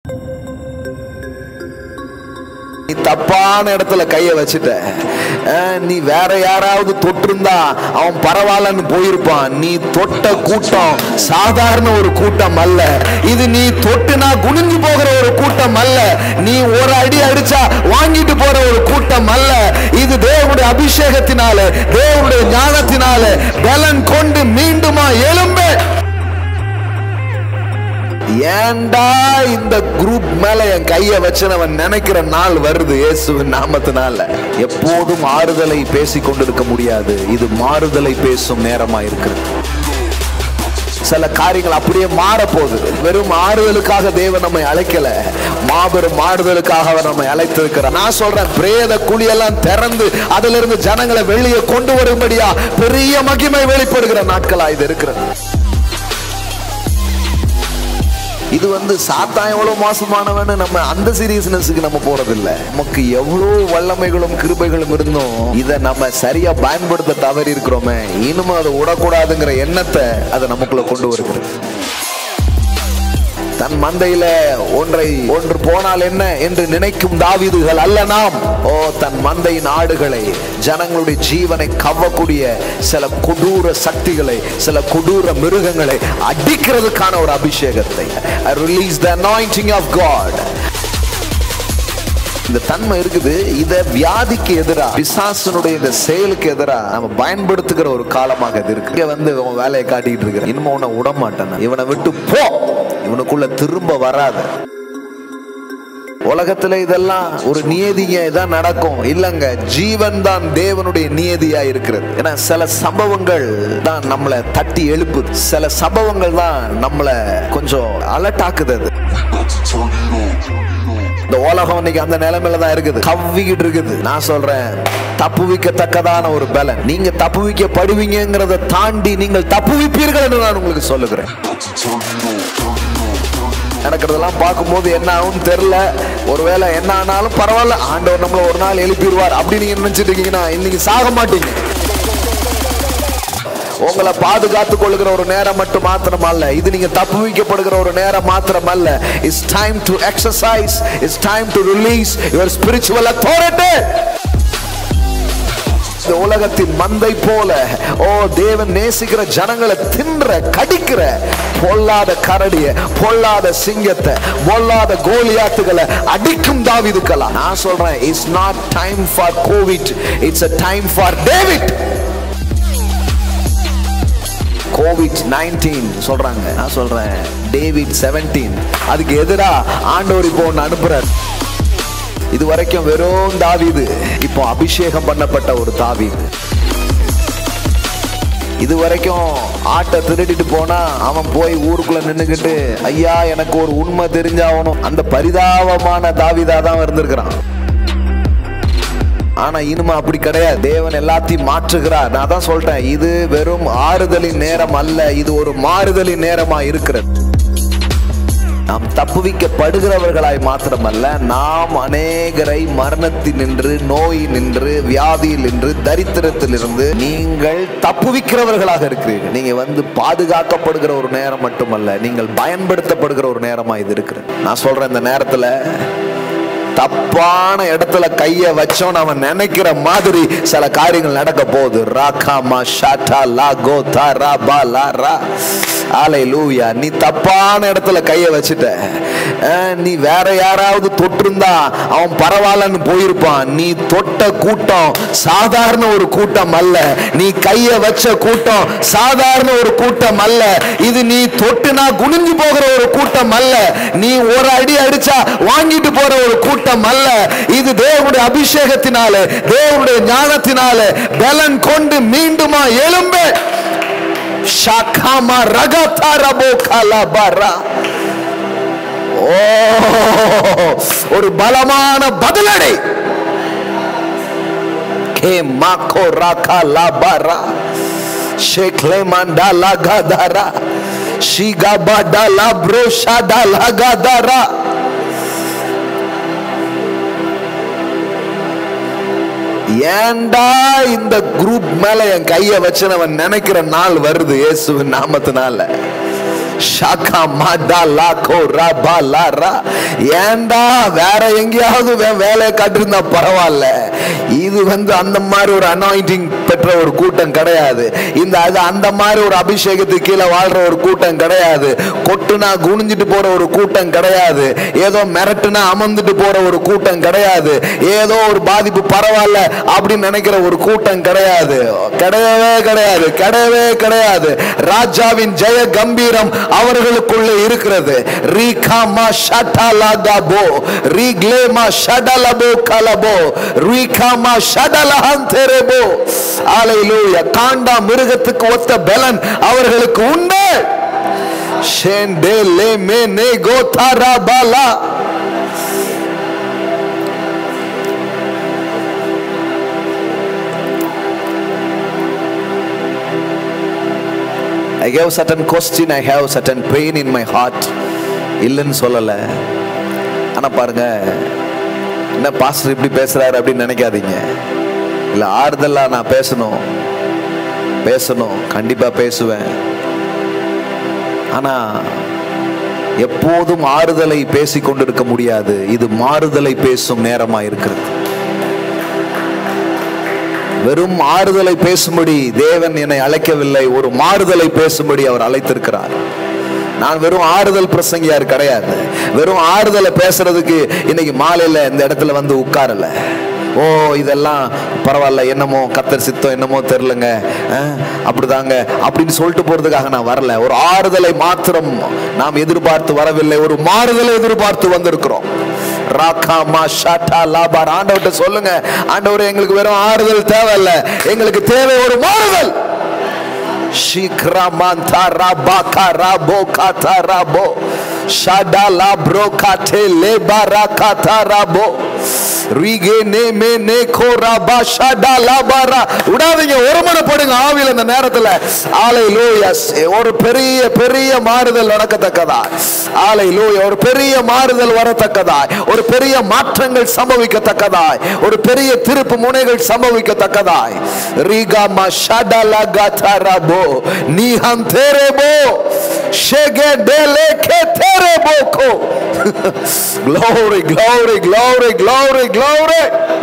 நீ தப்பான இடத்துல கைய வச்சுட்ட அஹ், நீ வேற யாராவது தொட்டிருந்தா அவன் பரவாயில்லன்னு போயிருப்பான் நீ தொட்ட கூட்டம் சாதாரண ஒரு கூட்டம் அல்ல இது நீ தொட்டுனா குனிஞ்சு போகிற ஒரு கூட்டம் அல்ல நீ ஒரு அடி அடிச்சா வாங்கிட்டு போற ஒரு கூட்டம் அல்ல இது தேவனுடைய அபிஷேகத்தினால தேவனுடைய ஞானத்தினால பலன் கொண்டு மீண்டுமா எழும்பு ஏன்டா இந்த குரூப் மேல என் கைய வச்சுனவன் நினைக்கிற நாள் வருது இயேசுவின் நாமத்தினால எப்போதும் ஆறுதலை பேசிக் கொண்டிருக்க முடியாது இது மாறுதலை பேசும் நேரமா இருக்கிறது சில காரியங்கள் அப்படியே மாற போகுது வெறும் ஆறுதலுக்காக தேவன் நம்மை அழைக்கல மாபெரும் மாறுதலுக்காக அவர் நம்மை அழைத்திருக்கிறார் நான் சொல்றேன் பிரேத குழியெல்லாம் திறந்து அதிலிருந்து இருந்து ஜனங்களை வெளியே கொண்டு வரும்படியா பெரிய மகிமை வெளிப்படுகிற நாட்களா இது இருக்கிறது இது வந்து சாத்தான் எவ்வளவு மோசமானவன்னு நம்ம அந்த சீரியஸ்னஸுக்கு நம்ம போறது இல்ல நமக்கு எவ்வளவு வல்லமைகளும் கிருபைகளும் இருந்தும் இதை நம்ம சரியா பயன்படுத்த தவறி இருக்கிறோமே இனிமே அதை விடக்கூடாதுங்கிற எண்ணத்தை அதை நமக்குள்ள கொண்டு வருகிறது தன் மந்தையில ஒன்றை ஒன்று போனால் என்ன என்று நினைக்கும் தாவீதுகள் அல்ல நாம் ஓ தன் மந்தையின் ஆடுகளை ஜனங்களுடைய ஜீவனை கவ்வக்கூடிய சில கொடூர சக்திகளை சில கொடூர மிருகங்களை அடிக்கிறதுக்கான ஒரு அபிஷேகத்தை release the anointing of God இந்த தன்மை இருக்குது இத வியாதிக்கு எதிரா பிசாசனுடைய இந்த செயலுக்கு எதிரா நம்ம பயன்படுத்துகிற ஒரு காலமாக இது இருக்கு இங்க வந்து உன் வேலையை காட்டிட்டு இருக்கிற இனிமே உன்னை விட மாட்டேன் இவனை விட்டு போ இவனுக்குள்ள திரும்ப வராத உலகத்துல இதெல்லாம் ஒரு நியதிங்க இதான் நடக்கும் இல்லங்க ஜீவன் தான் தேவனுடைய நியதியா இருக்கிறது ஏன்னா சில சம்பவங்கள் தான் நம்மளை தட்டி எழுப்புது சில சம்பவங்கள் தான் நம்மளை கொஞ்சம் அலட்டாக்குது அது இந்த உலகம் இன்னைக்கு அந்த நிலைமையில தான் இருக்குது கவ்விக்கிட்டு இருக்குது நான் சொல்றேன் தப்புவிக்கத்தக்கதான ஒரு பலன் நீங்க தப்புவிக்கப்படுவீங்கிறத தாண்டி நீங்கள் தப்புவிப்பீர்கள் என்று நான் உங்களுக்கு சொல்லுகிறேன் நடக்கிறதெல்லாம் பார்க்கும்போது என்ன ஆகும்னு தெரியல ஒருவேளை என்ன ஆனாலும் பரவாயில்ல ஆண்டவர் நம்மள ஒரு நாள் எழுப்பிடுவார் அப்படி நீங்க நினைச்சிட்டு இருக்கீங்கன்னா இன்னைக்கு சாக மாட்டீங்க உங்களை பாதுகாத்துக் கொள்கிற ஒரு நேரம் மட்டும் மாத்திரம் அல்ல இது நீங்க தப்புவிக்கப்படுகிற ஒரு நேரம் மாத்திரம் அல்ல it's time to exercise it's time to release your spiritual authority இந்த உலகத்தின் மந்தை போல ஓ தேவன் நேசிக்கிற ஜனங்களை தின்ற கடிக்கிற பொல்லாத கரடிய பொல்லாத சிங்கத்தை பொல்லாத கோலியாத்துகளை அடிக்கும் தாவிதுக்கலாம் நான் சொல்றேன் it's not time for Covid it's a time for David Covid nineteen சொல்றாங்க நான் சொல்றேன் டேவிட் செவன்டீன் அதுக்கு எதிரா ஆண்டவர் இப்போ ஒன்று அனுப்புறார் இது வரைக்கும் வெறும் தாவீது இப்போ அபிஷேகம் பண்ணப்பட்ட ஒரு தாவீது இது வரைக்கும் ஆட்டை திருடிட்டு போனா அவன் போய் ஊருக்குள்ள நின்னுக்கிட்டு ஐயா எனக்கு ஒரு உண்மை தெரிஞ்சாகணும் அந்த பரிதாபமான தாவிதா தான் இருந்திருக்கிறான் ஆனா இனிமே அப்படி கிடையாது தேவன் எல்லாத்தையும் மாற்றுகிறார் நான் தான் சொல்லிட்டேன் இது வெறும் ஆறுதலின் நேரம் அல்ல இது ஒரு மாறுதலின் நேரமா இருக்கிறது நாம் தப்புவிக்கப்படுகிறவர்களாய் மாத்திரமல்ல நாம் அநேகரை மரணத்தில் நின்று நோய் நின்று வியாதியில் நின்று தரித்திரத்தில் இருந்து நீங்கள் தப்புவிக்கிறவர்களாக இருக்கிறீர்கள் நீங்க வந்து பாதுகாக்கப்படுகிற ஒரு நேரம் மட்டுமல்ல நீங்கள் பயன்படுத்தப்படுகிற ஒரு நேரமா இது இருக்கிறது நான் சொல்றேன் இந்த நேரத்துல தப்பான இடத்துல கைய வச்சோன்னு அவன் நினைக்கிற மாதிரி சில காரியங்கள் நடக்க போகுது ராகாமா ஷாட்டா லா கோ தா ரா பா லா ரா ஆலை லூயா நீ தப்பான இடத்துல கைய வச்சுட்ட அஹ், நீ வேற யாராவது தொட்டிருந்தா அவன் பரவாயில்லன்னு போயிருப்பான் நீ தொட்ட கூட்டம் சாதாரண ஒரு கூட்டம் அல்ல நீ கைய வச்ச கூட்டம் சாதாரண ஒரு கூட்டம் அல்ல இது நீ தொட்டுனா குனிஞ்சு போகிற ஒரு கூட்டம் அல்ல நீ ஒரு அடி அடிச்சா வாங்கிட்டு போற ஒரு கூட்டம் அல்ல இது தேவனுடைய அபிஷேகத்தினாலே தேவனுடைய ஞானத்தினாலே பலன் கொண்டு மீண்டுமா எழும்பு ஷாக்காமா ரகதா ரபோ கலபரா ஓ ஒரு பலமான பதிலடை கே மாக்கோ ராகா லாபரா ஷேக்லே மண்டா லகதரா ஷிகாபடா லாப்ரோ ஷாடா லகதரா ஏன்டா இந்த குரூப் மேல என் கைய வச்சுனவன் நினைக்கிற நாள் வருது இயேசுவின் நாமத்தினால ஷாக்கா மாடா லாக்கோ ரபா லாரா ஏன்டா வேற எங்கேயாவது வே- வேலையை காட்டிருந்தா பரவாயில்ல இது வந்து அந்த மாதிரி ஒரு அனாயிண்டிங் பெற்ற ஒரு கூட்டம் கிடையாது இந்த அது அந்த மாதிரி ஒரு அபிஷேகத்துக்கு கீழே வாழ்ற ஒரு கூட்டம் கிடையாது கொட்டுனா குனிஞ்சிட்டு போற ஒரு கூட்டம் கிடையாது ஏதோ மிரட்டுனா அமர்ந்துட்டு போற ஒரு கூட்டம் கிடையாது ஏதோ ஒரு பாதிப்பு பரவாயில்ல அப்படின்னு நினைக்கிற ஒரு கூட்டம் கிடையாது கிடையவே கிடையாது கிடையவே கிடையாது ராஜாவின் ஜெய கம்பீரம் அவர்களுக்குள்ளே இருக்கிறது ரீகாமா ஷட்டலகபோ ரீக்லேமா ஷடலபோ கலபோ ரீகாமா ஷடலஹந்தெரபோ ஹalleluya காண்டா மிருகத்துக்கு ஒத்த பலன் அவர்களுக்கு உண்டு ஷேண்டே லே மே நே கோதாரா Bala I have certain question, I have certain pain in my heart. இல்லைன்னு சொல்லலை ஆனால் பாருங்க என்ன பாஸ்டர் இப்படி பேசுறாரு அப்படின்னு நினைக்காதீங்க இல்லை ஆறுதலா நான் பேசணும் பேசணும் கண்டிப்பாக பேசுவேன் ஆனால் எப்போதும் ஆறுதலை பேசிக் கொண்டிருக்க முடியாது இது மாறுதலை பேசும் நேரமா இருக்கிறது வெறும் ஆறுதலை பேசும்படி தேவன் என்னை அழைக்கவில்லை ஒரு மாறுதலை பேசும்படி அவர் அழைத்திருக்கிறார் நான் வெறும் ஆறுதல் பிரசங்கியார் கிடையாது வெறும் ஆறுதலை பேசுறதுக்கு இன்னைக்கு மாலையில இந்த இடத்துல வந்து உட்காரல ஓ இதெல்லாம் பரவாயில்ல என்னமோ கத்தர் சித்தம் என்னமோ தெரிலங்க அஹ், அப்படிதாங்க அப்படின்னு சொல்லிட்டு போறதுக்காக நான் வரல ஒரு ஆறுதலை மாத்திரம் நாம் எதிர்பார்த்து வரவில்லை ஒரு மாறுதலை எதிர்பார்த்து வந்திருக்கிறோம் ராகாமா ஷாட்டா லாபார் ஆண்டவர்கிட்ட சொல்லுங்க ஆண்டவர் எங்களுக்கு வெறும் ஆறுதல் தேவையில்ல எங்களுக்கு தேவை ஒரு மாறுதல் Shikramanta rabaka rabo kata rabo Shadala brokate lebarakata rabo Rige ne me ne koraba shadala bara விடாதீங்க ஒருமனப்படுங்க ஆவியில் இந்த நேரத்தில் ஆலை லூயஸ் ஒரு பெரிய பெரிய மாறுதல் நடக்கத்தக்கதா ஆலை லூய ஒரு பெரிய மாறுதல் வரத்தக்கதாய் ஒரு பெரிய மாற்றங்கள் சம்பவிக்கத்தக்கதாய் ஒரு பெரிய திருப்பு முனைகள் சம்பவிக்கத்தக்கதாய் ரீகா மஷடல கதரபோ நீஹம் தேரேபோ ஷெகே டெலே கே தேரேபோகோ glory glory glory glory glory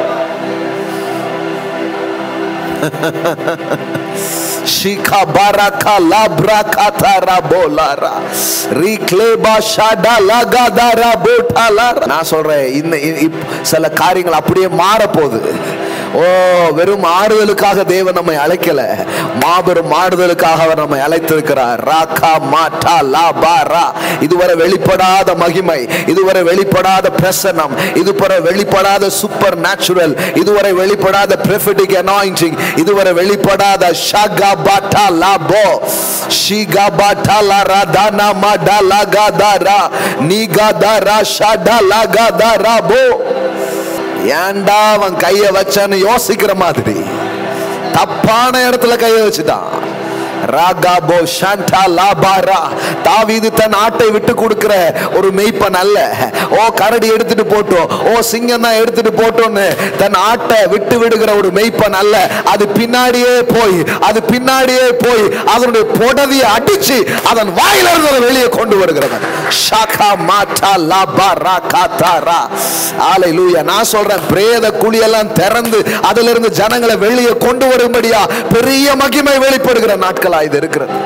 Shika baraka labra katara bolara rikleba shada lagadara botalara நான் சொல்றேன் இந்த இ- இப்- சில காரியங்கள் அப்படியே மாற போகுது ஓ வெறும் ஆறுதலுக்காக தேவன் நம்மை அழைக்கல மாபெரும் மாறுதலுக்காக அவர் நம்மை அழைத்திருக்கிறார் ராகா மாட்டா லாபாரா இதுவரை வெளிப்படாத மகிமை இதுவரை வெளிப்படாத பிரசனம் இதுவரை வெளிப்படாத சூப்பர் நேச்சுரல் இதுவரை வெளிப்படாத prophetic anointing இதுவரை வெளிப்படாத ஷாகா பாட்டா லாபோ ஷிகா பாட்டா லா ராதானா மாடா லாகாதாரா நீகாதாரா ஷாடா லாகாதாரா போ ஏன்டா அவன் கைய வச்சான்னு யோசிக்கிற மாதிரி தப்பான இடத்துல கைய வச்சுட்டான் ராகாபோ ஷாண்டா லாபாரா தாவீது தன் ஆட்டை விட்டு கொடுக்கிற ஒரு மெய்ப்பன் அல்ல ஓ கரடி எடுத்துட்டு போட்டோம் ஓ சிங்கம் தான் எடுத்துட்டு போட்டோன்னு தன் ஆட்டை விட்டு விடுகிற ஒரு மெய்ப்பன் அல்ல அது பின்னாடியே போய் அது பின்னாடியே போய் அதனுடைய புடவியை அடிச்சு அதன் வாயில இருந்து அதை வெளியே கொண்டு வருகிறவன் ஷாகா மாட்டா லாபாரா காத்தாரா ஆலை லூயா நான் சொல்றேன் பிரேத குழியெல்லாம் திறந்து அதிலிருந்து இருந்து ஜனங்களை வெளியே கொண்டு வரும்படியா பெரிய மகிமை வெளிப்படுகிற நாட்களா இது இருக்கிறது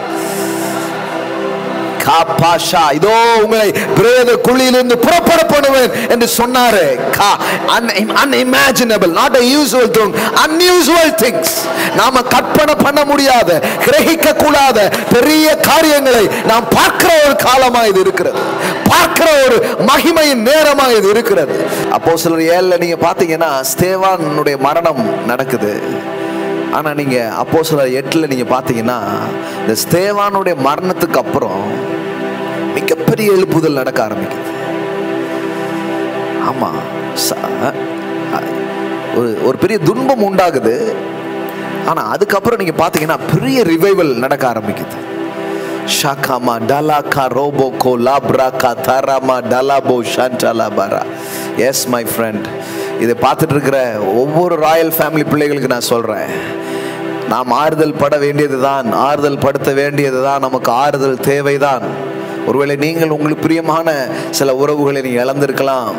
காப்பாஷா இதோ உங்களை பிரேத குழியிலிருந்து புறப்பட பண்ணுவேன் என்று சொன்னாரு unimaginable not a usual thing unusual things நாம கற்பனை பண்ண முடியாத கிரகிக்க கூடாத பெரிய காரியங்களை நாம் பார்க்கிற ஒரு காலமா இது இருக்கிறது பார்க்கிற ஒரு மகிமையின் நேரமா இது இருக்கிறது அப்போ சிலர் ஏழுல நீங்க பாத்தீங்கன்னா ஸ்தேவானுடைய மரணம் நடக்குது ஆனா நீங்க அப்போ சில எட்டுல நீங்க பாத்தீங்கன்னா இந்த ஸ்தேவானுடைய மரணத்துக்கு அப்புறம் மிகப்பெரிய எழுப்புதல் நடக்க ஆரம்பிக்குது ஆமா ச- அ- ஒரு ஒரு பெரிய துன்பம் உண்டாகுது ஆனா அதுக்கப்புறம் நீங்க பாத்தீங்கன்னா பெரிய ரிவைவல் நடக்க ஆரம்பிக்குது ஷாகாமா டலாகா ரோபோகோ லாப்ராகா தாராமா டலாபோ ஷாண்டாலாபாரா எஸ் மை ஃப்ரெண்ட் இதை பார்த்துட்டு இருக்கிற ஒவ்வொரு ராயல் ஃபேமிலி பிள்ளைகளுக்கு நான் சொல்றேன் நாம் ஆறுதல் பட வேண்டியதுதான் ஆறுதல் படுத்த வேண்டியதுதான் நமக்கு ஆறுதல் தேவைதான் ஒருவேளை நீங்கள் உங்களுக்கு பிரியமான சில உறவுகளை நீங்கள் இழந்திருக்கலாம்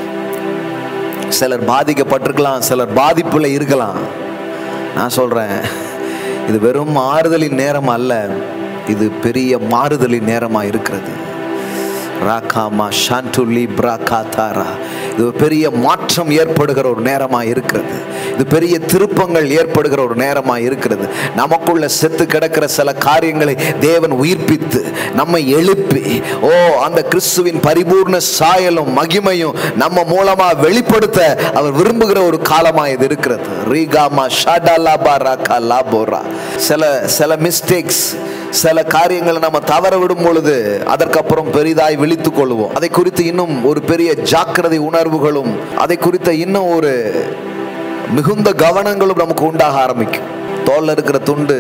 சிலர் பாதிக்கப்பட்டிருக்கலாம் சிலர் பாதிப்புல இருக்கலாம் நான் சொல்றேன் இது வெறும் ஆறுதலின் நேரம் அல்ல இது பெரிய மாறுதலின் நேரமா இருக்கிறது ராகாமா ஷாண்டுலி பிராகாதாரா இது ஒரு பெரிய மாற்றம் ஏற்படுகிற ஒரு நேரமா இருக்கிறது இது பெரிய திருப்பங்கள் ஏற்படுகிற ஒரு நேரமா இருக்கிறது நமக்குள்ள செத்து கிடக்கிற சில காரியங்களை தேவன் உயிர்ப்பித்து நம்மை எழுப்பி ஓ அந்த கிறிஸ்துவின் பரிபூர்ண சாயலும் மகிமையும் நம்ம மூலமா வெளிப்படுத்த அவர் விரும்புகிற ஒரு காலமா இது இருக்கிறது ரீகாமா ஷாடாலாபா ராகா லாபோரா சில சில மிஸ்டேக்ஸ் சில காரியங்களை நம்ம தவற விடும் பொழுது அதற்கப்புறம் பெரிதாய் விழித்துக் கொள்வோம் அதை குறித்து இன்னும் ஒரு பெரிய ஜாக்கிரதை உணர்வுகளும் அதை குறித்த இன்னும் ஒரு மிகுந்த கவனங்களும் நமக்கு உண்டாக ஆரம்பிக்கும் தோல்ல இருக்கிற துண்டு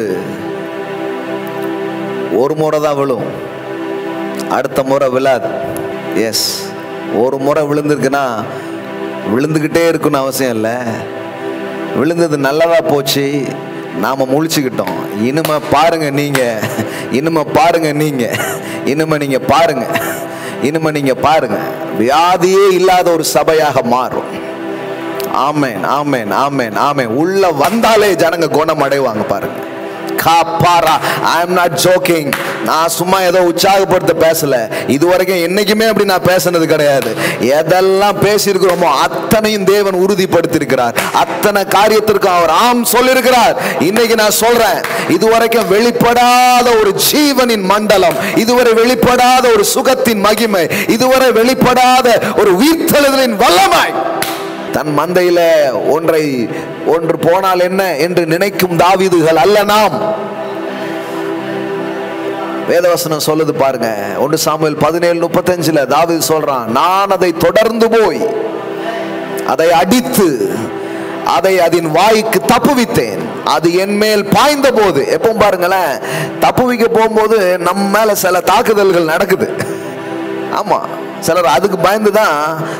ஒரு முறை தான் விழும் அடுத்த முறை விழாது எஸ் ஒரு முறை விழுந்திருக்குன்னா விழுந்துக்கிட்டே இருக்குன்னு அவசியம் இல்லை விழுந்தது நல்லதா போச்சு நாம முழிச்சுக்கிட்டோம் இனிமே பாருங்க நீங்க இனிமே பாருங்க நீங்க இனிமே நீங்க பாருங்க இனிமே நீங்க பாருங்க வியாதியே இல்லாத ஒரு சபையாக மாறும் ஆமேன் ஆமேன் ஆமேன் ஆமேன் உள்ள வந்தாலே ஜனங்க குணம் அடைவாங்க பாருங்க காப்பாரா ஐ எம் நாட் ஜோக்கிங் நான் சும்மா ஏதோ உற்சாகப்படுத்த பேசல இது வரைக்கும் என்னைக்குமே அப்படி நான் பேசினது கிடையாது எதெல்லாம் பேசியிருக்கிறோமோ அத்தனையும் தேவன் உறுதிப்படுத்தியிருக்கிறார் அத்தனை காரியத்திற்கும் அவர் ஆம் சொல்லியிருக்கிறார் இன்னைக்கு நான் சொல்றேன் இதுவரைக்கும் வெளிப்படாத ஒரு ஜீவனின் மண்டலம் இதுவரை வெளிப்படாத ஒரு சுகத்தின் மகிமை இதுவரை வெளிப்படாத ஒரு உயிர்த்தெழுதலின் வல்லமை தன் மந்தையில ஒன்றை ஒன்று போனால் என்ன என்று நினைக்கும் தாவீதுகள் அல்ல நாம் வேதவசனம் சொல்லுது பாருங்க ஒன்று சாமுவேல் பதினேழு முப்பத்தஞ்சுல தாவீது சொல்றான் நான் அதை தொடர்ந்து போய் அதை அடித்து அதை அதன் வாய்க்கு தப்புவித்தேன் அது என் மேல் பாய்ந்த போது எப்பவும் பாருங்களேன் தப்புவிக்க போகும்போது நம்ம மேல சில தாக்குதல்கள் நடக்குது ஆமா சிலர் அதுக்கு பயந்து தான்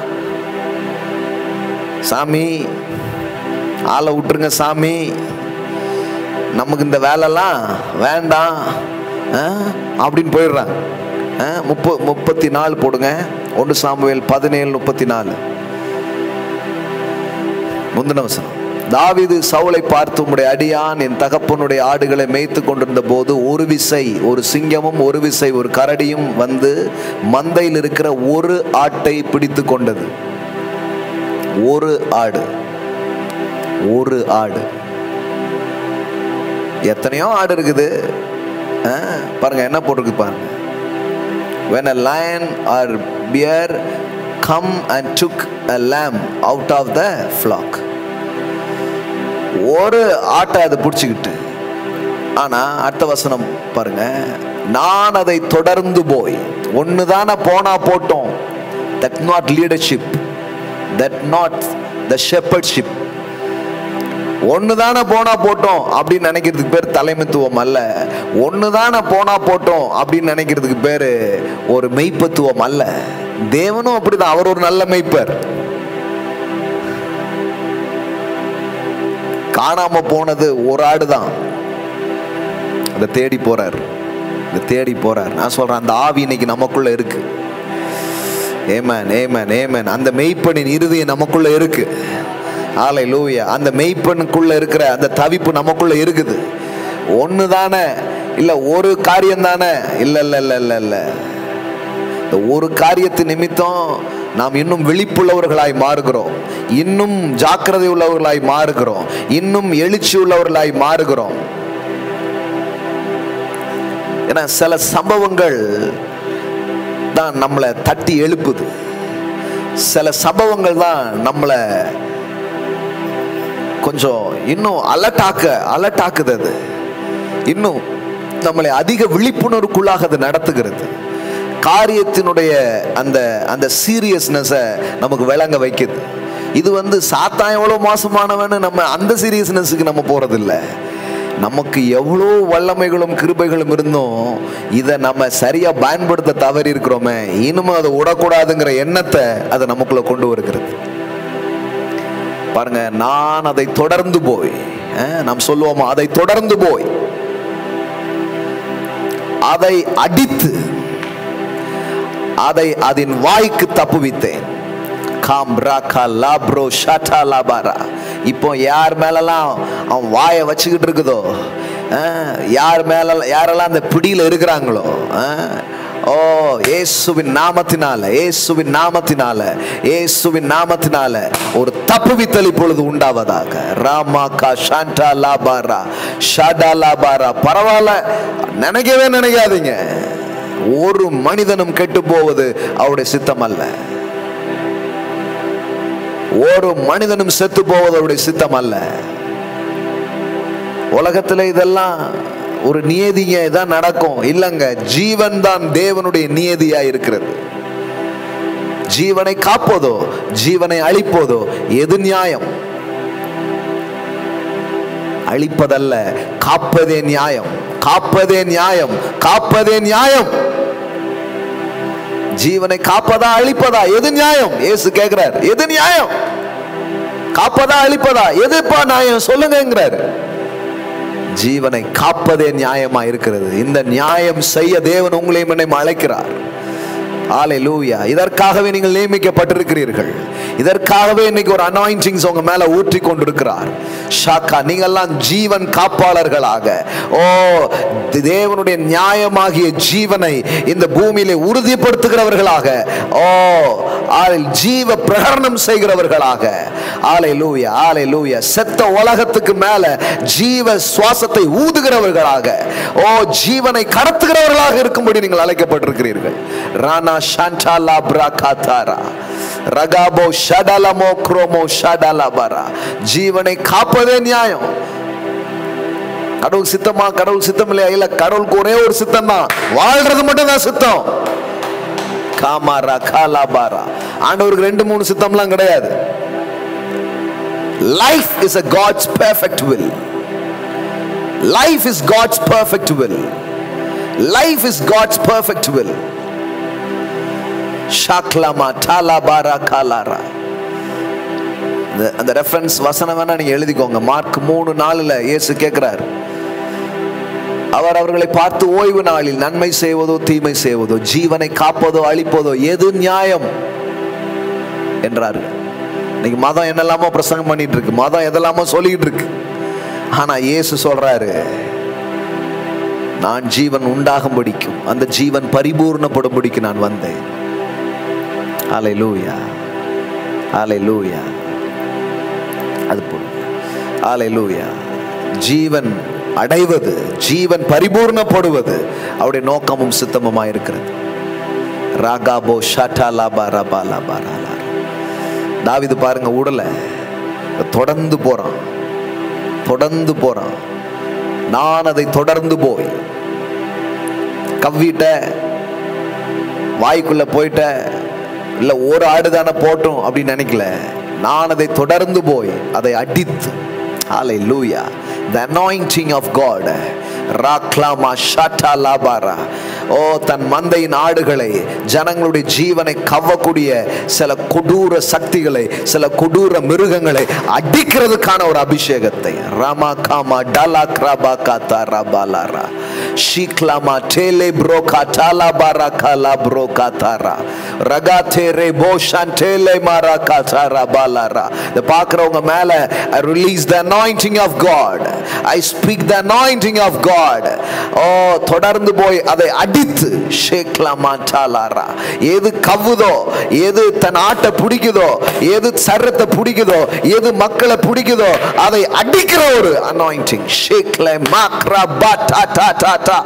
சாமி ஆளை விட்டுருங்க சாமி நமக்கு இந்த வேலைலாம் வேண்டாம் ஆ, அப்படின்னு போயிடுறாங்க ஆ, முப்ப முப்பத்தி நாலு போடுங்க ஒன்று சாமுவேல் பதினேழு முப்பத்தி நாலு முந்தின வசனம் தாவீது சவுலை பார்த்து உம்முடைய அடியான் என் தகப்பனுடைய ஆடுகளை மேய்த்து கொண்டிருந்த போது ஒரு விசை ஒரு சிங்கமும் ஒரு விசை ஒரு கரடியும் வந்து மந்தையில் இருக்கிற ஒரு ஆட்டை பிடித்து கொண்டது ஒரு ஆடு ஒரு ஆடு எத்தனையோ ஆடு இருக்குது ஆ, பாருங்க என்ன போட்டிருக்கு பாருங்க when a lion or bear come and took a lamb out of the flock ஒரு ஆட்டை அது பிடிச்சிக்கிட்டு ஆனா அடுத்த வசனம் பாருங்க நான் அதை தொடர்ந்து போய் ஒன்று தானே போனா போட்டோம் that not leadership that not the shepherdship ஒன்று தானே போனா போட்டோம் அப்படின்னு நினைக்கிறதுக்கு பேர் தலைமைத்துவம் அல்ல ஒன்று தானே போனா போட்டோம் அப்படின்னு நினைக்கிறதுக்கு பேர் ஒரு மெய்ப்பத்துவம் அல்ல தேவனும் அப்படிதான் அவர் ஒரு நல்ல மெய்ப்பர் காணாம போனது ஒரு ஆடு தான் அதை தேடி போறார் அதை தேடி போறார் நான் சொல்றேன் அந்த ஆவி இன்னைக்கு நமக்குள்ள இருக்கு ஏமன் ஏமன் ஏமன் அந்த மெய்ப்பனின் இருதயம் நமக்குள்ள இருக்கு ஆலை லூயா அந்த மெய்ப்பனுக்குள்ள இருக்கிற அந்த தவிப்பு நமக்குள்ள இருக்குது ஒன்று தானே இல்லை ஒரு காரியம் தானே இல்லை இல்லை இல்லை இல்லை இல்லை இந்த ஒரு காரியத்து நிமித்தம் நாம் இன்னும் விழிப்புள்ளவர்களாய் மாறுகிறோம் இன்னும் ஜாக்கிரதை உள்ளவர்களாய் மாறுகிறோம் இன்னும் எழுச்சி உள்ளவர்களாய் மாறுகிறோம் ஏன்னா சில சம்பவங்கள் தான் நம்மளை தட்டி எழுப்புது சில சம்பவங்கள் தான் நம்மளை கொஞ்சம் இன்னும் அலட்டாக்க அலட்டாக்குது அது இன்னும் நம்மளை அதிக விழிப்புணர்வுக்குள்ளாக அது நடத்துகிறது காரியத்தினுடைய அந்த அந்த சீரியஸ்னஸை நமக்கு விளங்க வைக்குது இது வந்து சாத்தான் எவ்வளோ மோசமானவன்னு நம்ம அந்த சீரியஸ்னஸுக்கு நம்ம போகிறதில்ல நமக்கு எவ்வளோ வல்லமைகளும் கிருபைகளும் இருந்தும் இதை நம்ம சரியாக பயன்படுத்த தவறி இருக்கிறோமே இனிமே அதை விடக்கூடாதுங்கிற எண்ணத்தை அதை நமக்குள்ள கொண்டு வருகிறது பாருங்க நான் அதை தொடர்ந்து போய் அஹ், நாம் சொல்லுவோமா அதை தொடர்ந்து போய் அதை அடித்து அதை அதன் வாய்க்கு தப்புவித்தேன் காம்ராக்கா லாப்ரோ ஷாட்டா லாபாரா இப்போ யார் மேலெல்லாம் அவன் வாயை வச்சுக்கிட்டு இருக்குதோ ஆ, யார் மேல யாரெல்லாம் அந்த பிடியில இருக்கிறாங்களோ ஆ, ஓ இயேசுவின் நாமத்தினால இயேசுவின் நாமத்தினால இயேசுவின் நாமத்தினால ஒரு தப்புவித்தல் இப்பொழுது உண்டாவதாக ராமாக்கா ஷாண்டா லாபாரா ஷாடா லாபாரா பரவாயில்ல நினைக்கவே நினைக்காதீங்க ஒரு மனிதனும் கெட்டு போவது அவருடைய சித்தம் அல்ல ஒரு மனிதனும் செத்து போவது அவருடைய சித்தம் அல்ல உலகத்துல இதெல்லாம் ஒரு நியதிங்க இதான் நடக்கும் இல்லங்க ஜீவன் தான் தேவனுடைய நியதியா இருக்கிறது ஜீவனை காப்பதோ ஜீவனை அழிப்பதோ எது நியாயம் அழிப்பதல்ல காப்பதே நியாயம் காப்பதே நியாயம் காப்பதே நியாயம் ஜீவனை காப்பதா அழிப்பதா எது நியாயம் இயேசு கேக்குறார் எது நியாயம் காப்பதா அழிப்பதா எதுப்பா நியாயம் சொல்லுங்கிறார் ஜீவனை காப்பதே நியாயமா இருக்கிறது இந்த நியாயம் செய்ய தேவன் உங்களையும் என்னையும் அழைக்கிறார் ஆலை லூயா இதற்காகவே நீங்கள் நியமிக்கப்பட்டிருக்கிறீர்கள் இதற்காகவே இன்னைக்கு ஒரு அனாயிண்டிங்ஸ் உங்க மேல ஊற்றி கொண்டிருக்கிறார் ஷாக்கா நீங்கெல்லாம் ஜீவன் காப்பாளர்களாக ஓ தேவனுடைய நியாயமாகிய ஜீவனை இந்த பூமியிலே உறுதிப்படுத்துகிறவர்களாக ஓ ஆளில் ஜீவ பிரகடனம் செய்கிறவர்களாக ஆலை லூயா ஆலை லூயா செத்த உலகத்துக்கு மேல ஜீவ சுவாசத்தை ஊதுகிறவர்களாக ஓ ஜீவனை கடத்துகிறவர்களாக இருக்கும்படி நீங்கள் அழைக்கப்பட்டிருக்கிறீர்கள் ரானா ஷாண்டாலா பிராகாத்தாரா ரகாபோ ஷடலமோ குரோமோ ஷடலபரா ஜீவனை காப்பதே நியாயம் கடவுள் சித்தமா கடவுள் சித்தம் இல்லையா இல்ல கடவுளுக்கு ஒரே ஒரு சித்தம் தான் வாழ்றது மட்டும் தான் சித்தம் காமாரா காலாபாரா ஆண்டவருக்கு ரெண்டு மூணு சித்தம்லாம் கிடையாது life is a God's perfect will life is God's perfect will life is God's perfect will ஷாக்லாமா டாலாபாரா காலாரா இந்த- அந்த ரெஃபரன்ஸ் வசனம் வேணா நீங்க எழுதிக்கோங்க மார்க் மூணு நாலுல இயேசு கேட்கிறார் அவர் அவர்களை பார்த்து ஓய்வு நாளில் நன்மை செய்வதோ தீமை செய்வதோ ஜீவனை காப்பதோ அழிப்பதோ எது நியாயம் என்றார் இன்னைக்கு மதம் என்னெல்லாமோ பிரசங்கம் பண்ணிட்டு இருக்கு மதம் எதெல்லாமோ சொல்லிட்டு இருக்கு ஆனா இயேசு சொல்றாரு நான் ஜீவன் உண்டாகும்படிக்கும் அந்த ஜீவன் பரிபூர்ணப்படும்படிக்கு நான் வந்தேன் ஆலை லூயா ஆலை லூயா அது போடுங்க ஆலை லூயா ஜீவன் அடைவது ஜீவன் பரிபூர்ணப்படுவது அவருடைய நோக்கமும் சித்தமுமாய் இருக்கிறது ராகாபோ ஷாட்டா லாபா ரபா லாபா ராலா தாவிது பாருங்க உடல தொடர்ந்து போறான் தொடர்ந்து போறான் நான் அதை தொடர்ந்து போய் கவ்விட்ட வாய்க்குள்ள போயிட்ட இல்ல ஒரு ஆடு தானே போட்டும் அப்படின்னு நினைக்கல நான் அதை தொடர்ந்து போய் அதை அடித்து hallelujah the anointing of God ராக்லாமா ஷாட்டா லாபாரா ஓ தன் மந்தையின் ஆடுகளை ஜனங்களுடைய ஜீவனை கவ்வக்கூடிய சில கொடூர சக்திகளை சில கொடூர மிருகங்களை அடிக்கிறதுக்கான ஒரு அபிஷேகத்தை ராமா காமா டலா கிராபா காத்தா ரபாலாரா ஷீக்லாமா டேலே ப்ரோ காட்டாலா பாரா காலா ப்ரோ காத்தாரா ரகா தேரே போஷான் டேலே மாரா காத்தாரா பாலாரா இதை பார்க்குறவங்க மேல I release the anointing of God I speak the anointing of God ஓ தொடர்ந்து போய் அதை அடித்து ஷேக்லாமா டாலாரா எது கவ்வுதோ எது தன் ஆட்டை பிடிக்குதோ எது சரத்தை பிடிக்குதோ எது மக்களை பிடிக்குதோ அதை அடிக்கிற ஒரு அனாயிண்டிங் ஷேக்ல மாக்ரா பா டா டா டா டா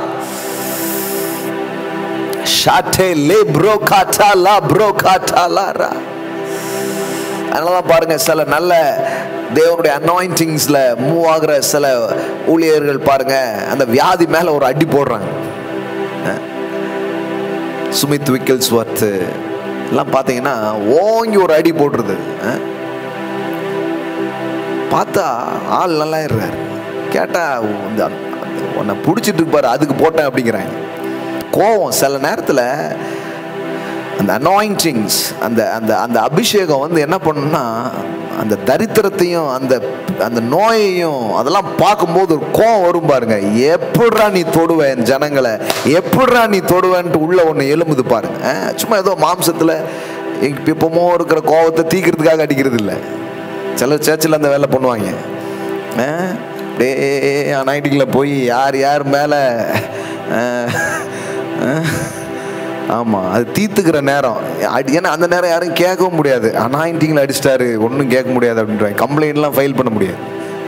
ஷாட்டே லே ப்ரோ காட்டா லா ப்ரோ காட்டா லாரா அதனால பாருங்க சில நல்ல தேவனுடைய அனாயிண்டிங்ஸ்ல மூவ் ஆகுற சில ஊழியர்கள் பாருங்க அந்த வியாதி மேல ஒரு அடி போடுறாங்க அஹ். சுமித் விக்கல்ஸ் ஒர்த்து எல்லாம் பார்த்தீங்கன்னா ஓங்கி ஒரு அடி போடுறது அஹ். பார்த்தா ஆள் நல்லா இருறாரு கேட்டா இந்த உன்னை பிடிச்சிட்டு இருப்பாரு அதுக்கு போட்டேன் அப்படிங்கிறாங்க கோவம் சில நேரத்தில் அந்த அனாயிண்டிங்ஸ் அந்த அந்த அந்த அபிஷேகம் வந்து என்ன பண்ணுன்னா அந்த தரித்திரத்தையும் அந்த அந்த நோயையும் அதெல்லாம் பார்க்கும்போது ஒரு கோவம் வரும் பாருங்க எப்படிரா நீ தொடுவ என் ஜனங்களை எப்படிரா நீ தொடுவேன்ட்டு உள்ள ஒன்று எலும்புது பாருங்க அஹ், சும்மா ஏதோ மாம்சத்தில் இப்பமோ இருக்கிற கோவத்தை தீக்கிறதுக்காக அடிக்கிறது இல்லை சிலர் சர்ச்சில் அந்த வேலை பண்ணுவாங்க அஹ், டே நைட்டிங்கில் போய் யார் யார் மேலே ஆமாம் அது தீத்துக்கிற நேரம் அடி- ஏன்னா அந்த நேரம் யாரும் கேட்கவும் முடியாது அனாயிண்டிங்கில் அடிச்சிட்டாரு ஒன்றும் கேட்க முடியாது அப்படின்றாங்க கம்ப்ளைண்ட்லாம் ஃபைல் பண்ண முடியாது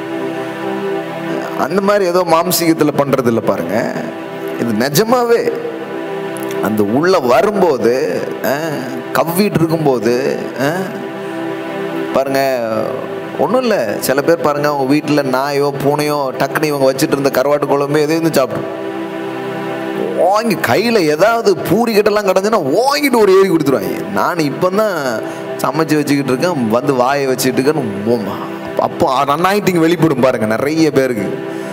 அந்த மாதிரி ஏதோ மாம்சீகத்தில் பண்ணுறது இல்லை பாருங்க இது நிஜமாவே அந்த உள்ள வரும்போது அஹ், கவ்விட்டு இருக்கும்போது அஹ், பாருங்க ஒன்றும் இல்லை சில பேர் பாருங்க அவங்க வீட்டில் நாயோ பூனையோ டக்குனு இவங்க வச்சுட்டு இருந்த கருவாட்டு குழம்பு எதையும் சாப்பிடும் வாங்கி கையில் ஏதாவது பூரி கிட்டலாம் கிடந்துன்னா வாங்கிட்டு ஒரு ஏறி கொடுத்துருவாங்க நான் இப்போ தான் சமைச்சு வச்சுக்கிட்டு இருக்கேன் வந்து வாயை வச்சுட்டு இருக்கேன்னு ஓ- அப்போ நன்னாயிட்டிங்க வெளிப்படும் பாருங்க நிறைய பேருக்கு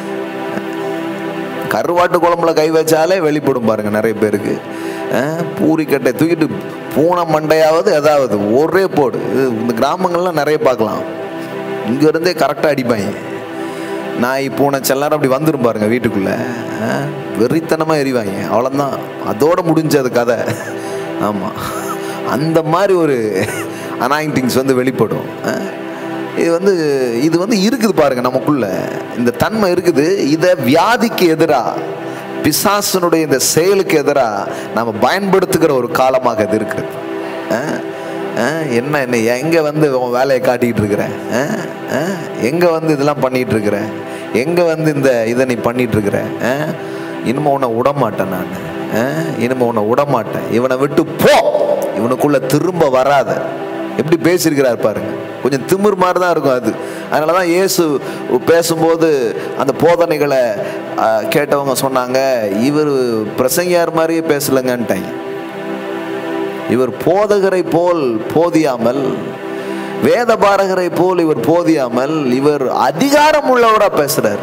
கருவாட்டு குழம்புல கை வச்சாலே வெளிப்படும் பாருங்க நிறைய பேருக்கு அஹ், பூரிக்கட்டை தூக்கிட்டு பூனை மண்டையாவது ஏதாவது ஒரே போடு இது இந்த கிராமங்கள்லாம் நிறைய பார்க்கலாம் இங்க இருந்தே கரெக்டாக அடிப்பாங்க நாய் பூனை செல்லாரம் அப்படி வந்துரும் பாருங்க வீட்டுக்குள்ள அஹ், வெறித்தனமா எறிவாங்க அவ்வளோதான் அதோட முடிஞ்சது கதை ஆமா அந்த மாதிரி ஒரு அனாயிண்டிங்ஸ் வந்து வெளிப்படும் அஹ். இது வந்து இது வந்து இருக்குது பாருங்க நமக்குள்ள இந்த தன்மை இருக்குது இதை வியாதிக்கு எதிரா பிசாசனுடைய இந்த செயலுக்கு எதிரா நம்ம பயன்படுத்துகிற ஒரு காலமாக இது இருக்குது அஹ், அஹ், என்ன என்ன எங்க வந்து உன் வேலையை காட்டிக்கிட்டு இருக்கிற அஹ், அஹ், எங்க வந்து இதெல்லாம் பண்ணிட்டு இருக்கிற எங்க வந்து இந்த இதை நீ பண்ணிட்டு இருக்கிற அஹ், இனிமே உன்னை விட மாட்டேன் நான் அஹ், இனிமே உன்னை விட மாட்டேன் இவனை விட்டு போ இவனுக்குள்ள திரும்ப வராத எப்படி பேசியிருக்கிறார் பாருங்க கொஞ்சம் திமிர் மாதிரி தான் இருக்கும் அது அதனால தான் இயேசு பேசும்போது அந்த போதனைகளை ஆஹ், கேட்டவங்க சொன்னாங்க இவர் பிரசங்கியார் மாதிரியே பேசலங்கன்ட்டாங்க இவர் போதகரை போல் போதியாமல் வேத பாரகரை போல் இவர் போதியாமல் இவர் அதிகாரம் உள்ளவரா பேசுறார்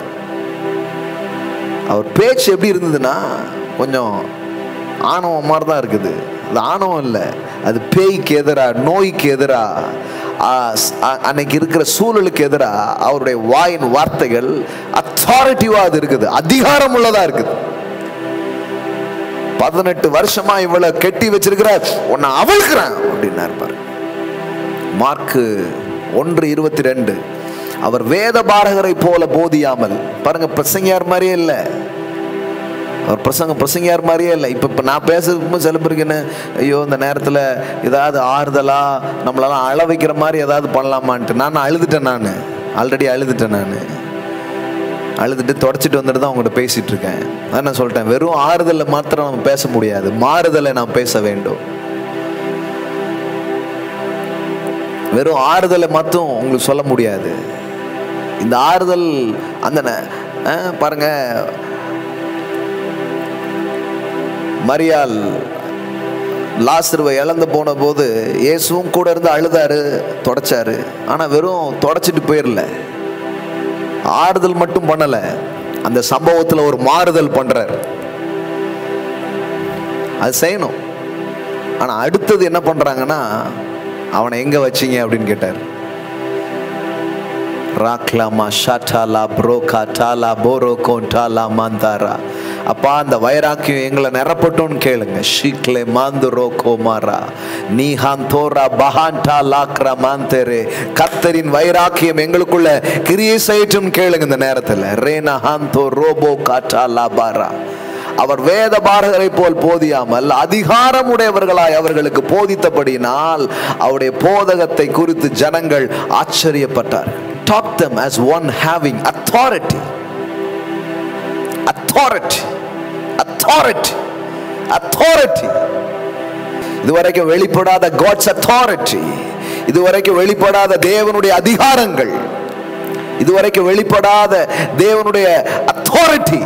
அவர் பேச்சு எப்படி இருந்ததுன்னா கொஞ்சம் ஆணவம் மாதிரி தான் இருக்குது அது ஆணவம் இல்லை அது பேய்க்கு எதிரா நோய்க்கு எதிரா ஆ, ஸ்- அ- அன்னைக்கு இருக்கிற சூழலுக்கு எதிரா அவருடைய வாயின் வார்த்தைகள் அத்தாரிட்டிவா அது இருக்குது அதிகாரம் உள்ளதா இருக்குது பதினெட்டு வருஷமா இவ்வளவு கெட்டி வச்சிருக்கிற உன்னை அவிழ்க்கிறேன் அப்படின்னாரு பாரு மார்க்கு ஒன்று இருபத்தி ரெண்டு அவர் வேத பாரகரை போல போதியாமல் பாருங்க பிரசங்கியார் மாதிரியே இல்லை அவர் பிரசங்க பிரசங்கியார் மாதிரியே இல்லை இப்போ இப்போ நான் பேசுறதுக்கு சில பேருக்கு என்ன ஐயோ இந்த நேரத்தில் ஏதாவது ஆறுதலா நம்மளெல்லாம் அழ வைக்கிற மாதிரி ஏதாவது பண்ணலாமான்ட்டு நான் அழுதுட்டேன் நான் ஆல்ரெடி அழுதுட்டேன் நான் அழுதுட்டு தொடச்சிட்டு வந்துட்டு தான் உங்கள்கிட்ட பேசிட்டு இருக்கேன் அதான் நான் சொல்லிட்டேன் வெறும் ஆறுதலை மாத்திரம் நம்ம பேச முடியாது மாறுதலை நான் பேச வேண்டும் வெறும் ஆறுதலை மட்டும் உங்களுக்கு சொல்ல முடியாது இந்த ஆறுதல் அந்த ந- அஹ், பாருங்க மரியாள் லாசருவை இழந்து போன போது இயேசுவும் கூட இருந்து அழுதாரு தொடச்சாரு ஆனா வெறும் தொடச்சிட்டு போயிடல ஆறுதல் மட்டும் பண்ணல அந்த சம்பவத்துல ஒரு மாறுதல் பண்றார் அது செய்யணும் ஆனா அடுத்தது என்ன பண்றாங்கன்னா அவனை எங்க வச்சீங்க அப்படின்னு கேட்டார் ராக்லாமா ஷாட்டாலா ப்ரோகா டாலா போரோ கோண்டாலா மாந்தாரா அப்பா அந்த வைராக்கியம் எங்களை நிரப்பட்டோன்னு கேளுங்க ஷீக்லே மாந்து ரோகோ மாரா நீஹான் தோரா பஹான்டா லாக்ரா மாந்தேரே கத்தரின் வைராக்கியம் எங்களுக்குள்ள கிரியை செய்யட்டும் கேளுங்க இந்த நேரத்தில் ரேனா ஹாந்தோ ரோபோ காட்டா லாபாரா அவர் வேத பாரகரை போல் போதியாமல் அதிகாரம் உடையவர்களாய் அவர்களுக்கு போதித்தபடியினால் அவருடைய போதகத்தை குறித்து ஜனங்கள் ஆச்சரியப்பட்டார் talk them as one having authority authority authority authority இதுவரைக்கும் வெளிப்படாத காட்ஸ் அத்தாரிட்டி இதுவரைக்கும் வெளிப்படாத தேவனுடைய அதிகாரங்கள் இதுவரைக்கும் வெளிப்படாத தேவனுடைய அத்தாரிட்டி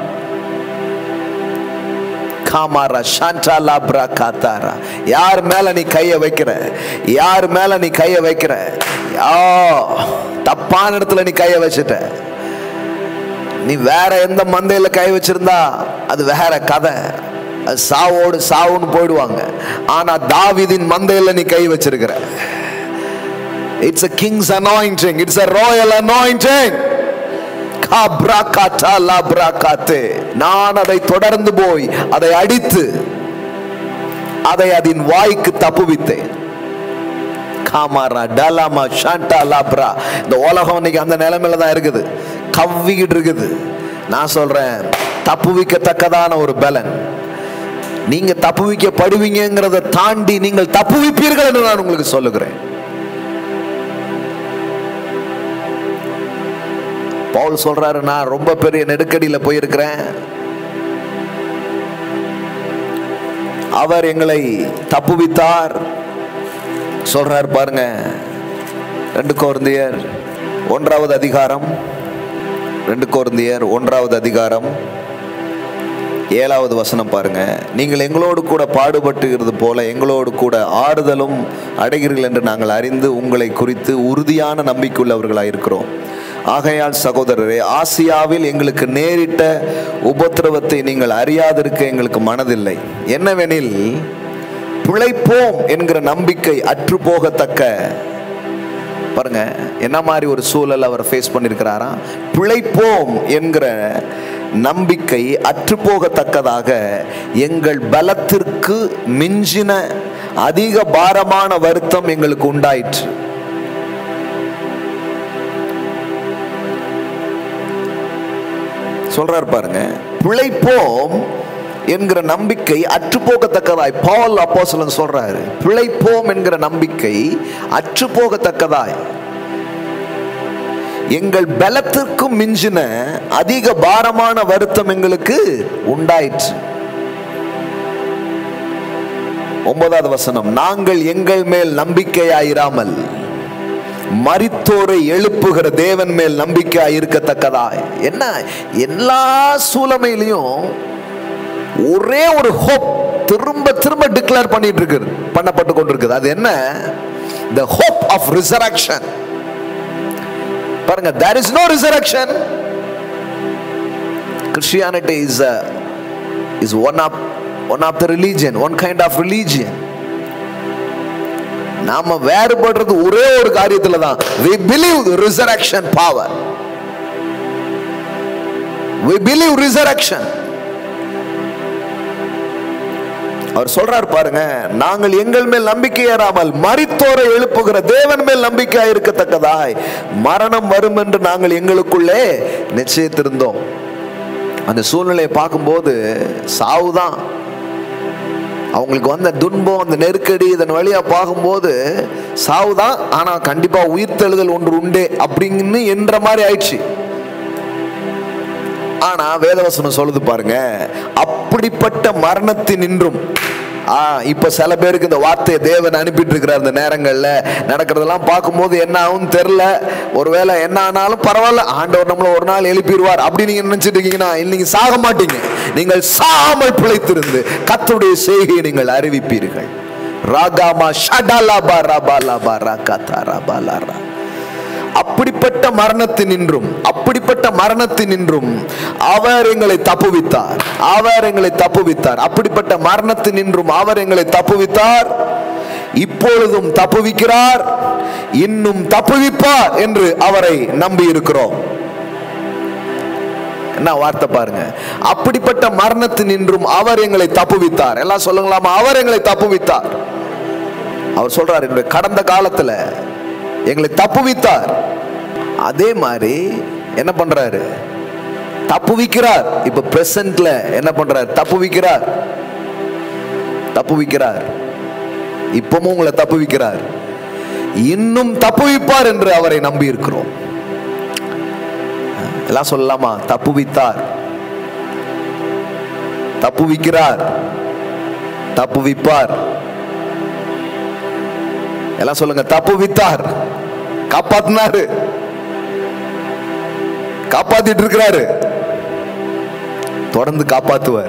காமாரா ஷாண்டா லாப்ரா காத்தாரா யார் மேல நீ கைய வைக்கிற யார் மேல நீ கைய வைக்கிற ஆ தப்பான இடத்துல நீ கைய வச்சுட்ட நீ வேற எந்த மந்தையில கை வச்சிருந்தா அது வேற கதை அது சாவோடு சாவுன்னு போயிடுவாங்க ஆனா தாவீதின் மந்தையில நீ கை வச்சிருக்கிற it's a king's anointing it's a royal anointing காப்ராகாத்தா லாப்ராகாத்தே. நான் அதை தொடர்ந்து போய் அதை அடித்து அதை அதன் வாய்க்கு தப்புவித்தேன் காமாரா டலாமா ஷாண்டா லாப்ரா இந்த உலகம் இன்னைக்கு அந்த நிலைமையில தான் இருக்குது கவ்விக்கிட்டு இருக்குது நான் சொல்றேன் தப்புவிக்கத்தக்கதான ஒரு பலன் நீங்க தப்புவிக்கப்படுவீங்கிறத தாண்டி நீங்கள் தப்புவிப்பீர்கள் என்று நான் உங்களுக்கு சொல்லுகிறேன் பவுல் சொல்றாரு நான் ரொம்ப பெரிய நெருக்கடியில போயிருக்கிறேன் அவர் எங்களை தப்புவித்தார் சொல்றார் பாருங்க ரெண்டு கோருந்தியர் ஒன்றாவது அதிகாரம் ரெண்டு கோருந்தியர் ஒன்றாவது அதிகாரம் ஏழாவது வசனம் பாருங்க நீங்கள் எங்களோடு கூட பாடுபட்டுகிறது போல எங்களோடு கூட ஆறுதலும் அடைகிறீர்கள் என்று நாங்கள் அறிந்து உங்களை குறித்து உறுதியான நம்பிக்கையுள்ளவர்களாக இருக்கிறோம் ஆகையால் சகோதரரே ஆசியாவில் எங்களுக்கு நேரிட்ட உபத்திரவத்தை நீங்கள் அறியாதிருக்க எங்களுக்கு மனதில்லை என்னவெனில் பிழைப்போம் என்கிற நம்பிக்கை அற்று போகத்தக்க பாருங்க என்ன மாதிரி ஒரு சூழல் அவர் ஃபேஸ் பண்ணியிருக்கிறாராம் பிழைப்போம் என்கிற நம்பிக்கை அற்று போகத்தக்கதாக எங்கள் பலத்திற்கு மிஞ்சின அதிக பாரமான வருத்தம் எங்களுக்கு உண்டாயிற்று சொல்றார் பாருங்க பிழைப்போம் என்கிற நம்பிக்கை அற்றுப்போகத்தக்கதாய் பால் அப்போஸ்தலன் சொல்றாரு பிழைப்போம் என்கிற நம்பிக்கை அற்றுப்போகத்தக்கதாய் எங்கள் பலத்திற்கும் மிஞ்சின அதிக பாரமான வருத்தம் எங்களுக்கு உண்டாயிற்று ஒன்பதாவது வசனம் நாங்கள் எங்கள் மேல் நம்பிக்கையாயிராமல் மரித்தோரை எழுப்புகிற தேவன் மேல் நம்பிக்கையாய் இருக்கத்தக்கதாய் என்ன எல்லா சூழமையிலையும் ஒரே ஒரு ஹோப் திரும்ப திரும்ப டிக்ளேர் பண்ணிட்டு இருக்கு பண்ணப்பட்டு கொண்டிருக்குது அது என்ன த ஹோப் ஆஃப் ரிசரக்ஷன் பாருங்க there is no resurrection Christianity is is one of one of the religion one kind of religion நாம வேறுபடுறது ஒரே ஒரு காரியத்துல தான் we believe the resurrection power we believe resurrection அவர் சொல்றார் பாருங்க நாங்கள் எங்கள் மேல் நம்பிக்கை ஏறாமல் மரித்தோரை எழுப்புகிற தேவன் மேல் நம்பிக்கையா இருக்கத்தக்கதாய் மரணம் வரும் என்று நாங்கள் எங்களுக்குள்ளே நிச்சயித்திருந்தோம் அந்த சூழ்நிலையை பார்க்கும்போது சாவுதான் அவங்களுக்கு வந்த துன்பம் அந்த நெருக்கடி இதன் வழியா பார்க்கும்போது சாவுதான் ஆனா கண்டிப்பா உயிர்த்தெழுதல் ஒன்று உண்டே அப்படின்னு என்ற மாதிரி ஆயிடுச்சு ஆனா வேதவசனம் சொல்லுது பாருங்க அப்படிப்பட்ட மரணத்தின் நின்றும் ஆ இப்ப சில பேருக்கு இந்த வார்த்தையை தேவன் அனுப்பிட்டு இருக்கிறார் இந்த நேரங்கள்ல நடக்கிறதெல்லாம் பார்க்கும்போது என்ன ஆகும் தெரியல ஒருவேளை என்ன ஆனாலும் பரவாயில்ல ஆண்டவர் நம்மள ஒரு நாள் எழுப்பிடுவார் அப்படி நீங்க நினைச்சிட்டு இருக்கீங்கன்னா நீங்க சாக மாட்டீங்க நீங்கள் சாமல் பிழைத்திருந்து கர்த்தருடைய செய்கையை நீங்கள் அறிவிப்பீர்கள் ராகாமா ஷடலபா ரபா லபா ரகதா ரபா லரா அப்படிப்பட்ட மரணத்தினின்றும் அப்படிப்பட்ட மரணத்தினின்றும் அவர் எங்களை தப்புவித்தார் அவர் எங்களை தப்புவித்தார் அப்படிப்பட்ட மரணத்தினின்றும் அவர் எங்களை தப்புவித்தார் இப்பொழுதும் தப்புவிக்கிறார் இன்னும் தப்புவிப்பார் என்று அவரை நம்பி இருக்கிறோம் என்ன வார்த்தை பாருங்க அப்படிப்பட்ட மரணத்தினின்றும் அவர் எங்களை தப்புவித்தார் எல்லாம் சொல்லுங்களாமா அவர் எங்களை தப்புவித்தார் அவர் சொல்றார் என்னுடைய கடந்த காலத்துல எங்களை தப்புவித்தார் அதே மாதிரி என்ன பண்றாரு தப்புவிக்கிறார் இப்ப பிரசன்ட்ல என்ன பண்றாரு தப்புவிக்கிறார் தப்புவிக்கிறார் இப்பவும் உங்களை தப்புவிக்கிறார் இன்னும் தப்புவிப்பார் என்று அவரை நம்பி இருக்கிறோம் எல்லாம் சொல்லலாமா தப்புவித்தார் தப்புவிக்கிறார் தப்புவிப்பார் எல்லாம் சொல்லுங்க தப்பு வித்தார் காப்பாத்தினாரு காப்பாத்திட்டு இருக்கிறாரு தொடர்ந்து காப்பாத்துவார்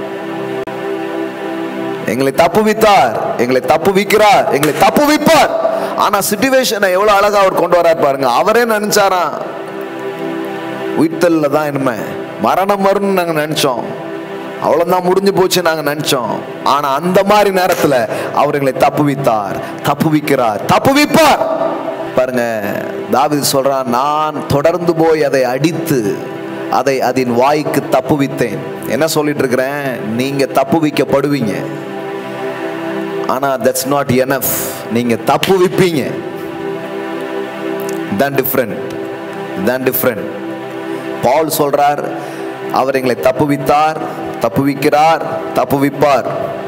எங்களை தப்பு வித்தார் எங்களை தப்பு விக்கிறார் எங்களை தப்பு விப்பார் ஆனா சிச்சுவேஷனை எவ்வளவு அழகா அவர் கொண்டு வரார் பாருங்க அவரே நினைச்சாராம் உயிர்த்தல்ல தான் இனிமே மரணம் வரும்னு நாங்க நினைச்சோம் அவ்வளவுதான் முடிஞ்சு போச்சு நாங்க நினைச்சோம் ஆனா அந்த மாதிரி நேரத்துல அவர்களை தப்புவித்தார் தப்புவிக்கிறார் தப்புவிப்பார் பாருங்க தாவீது சொல்றான் நான் தொடர்ந்து போய் அதை அடித்து அதை அதன் வாய்க்கு தப்புவித்தேன் என்ன சொல்லிட்டு இருக்கிறேன் நீங்க தப்புவிக்கப்படுவீங்க ஆனா தட்ஸ் நாட் எனஃப் நீங்க தப்புவிப்பீங்க தான் டிஃப்ரெண்ட் தான் டிஃப்ரெண்ட் பால் சொல்றார் அவர் எங்களை தப்புவித்தார் தப்புவிக்கிறார் தப்புவிப்பார்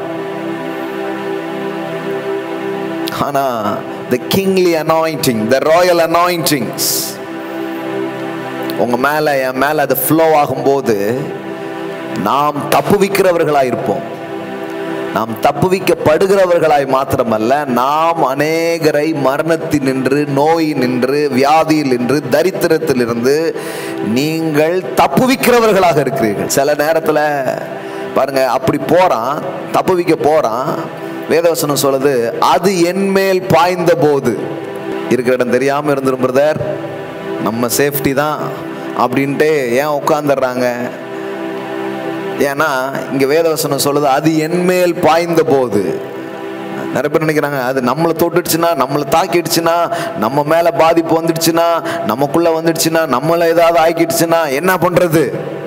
ஆனா the kingly anointing the royal anointings உங்க மேல என் மேல அது ஃப்ளோ ஆகும்போது நாம் தப்புவிக்கிறவர்களாய் இருப்போம் நாம் தப்புவிக்கப்படுகிறவர்களாய் மாத்திரமல்ல நாம் அநேகரை மரணத்தில் நின்று நோய் நின்று வியாதியில் நின்று தரித்திரத்திலிருந்து நீங்கள் தப்புவிக்கிறவர்களாக இருக்கிறீர்கள் சில நேரத்தில் பாருங்க அப்படி போறான் தப்புவிக்க போறான் வேதவசனம் சொல்லுது அது என் மேல் பாய்ந்த போது இருக்கிற இடம் தெரியாம இருந்துரும் பிரதர் நம்ம சேஃப்டி தான் அப்படின்ட்டு ஏன் உட்காந்துடுறாங்க ஏன்னா இங்க வேதவசனம் சொல்லுது அது என் மேல் பாய்ந்த போது நிறைய பேர் நினைக்கிறாங்க அது நம்மளை தொட்டுடுச்சுன்னா நம்மளை தாக்கிடுச்சுன்னா நம்ம மேல பாதிப்பு வந்துடுச்சுன்னா நமக்குள்ள வந்துடுச்சுன்னா நம்மளை ஏதாவது ஆக்கிடுச்சுன்னா என்ன பண்றது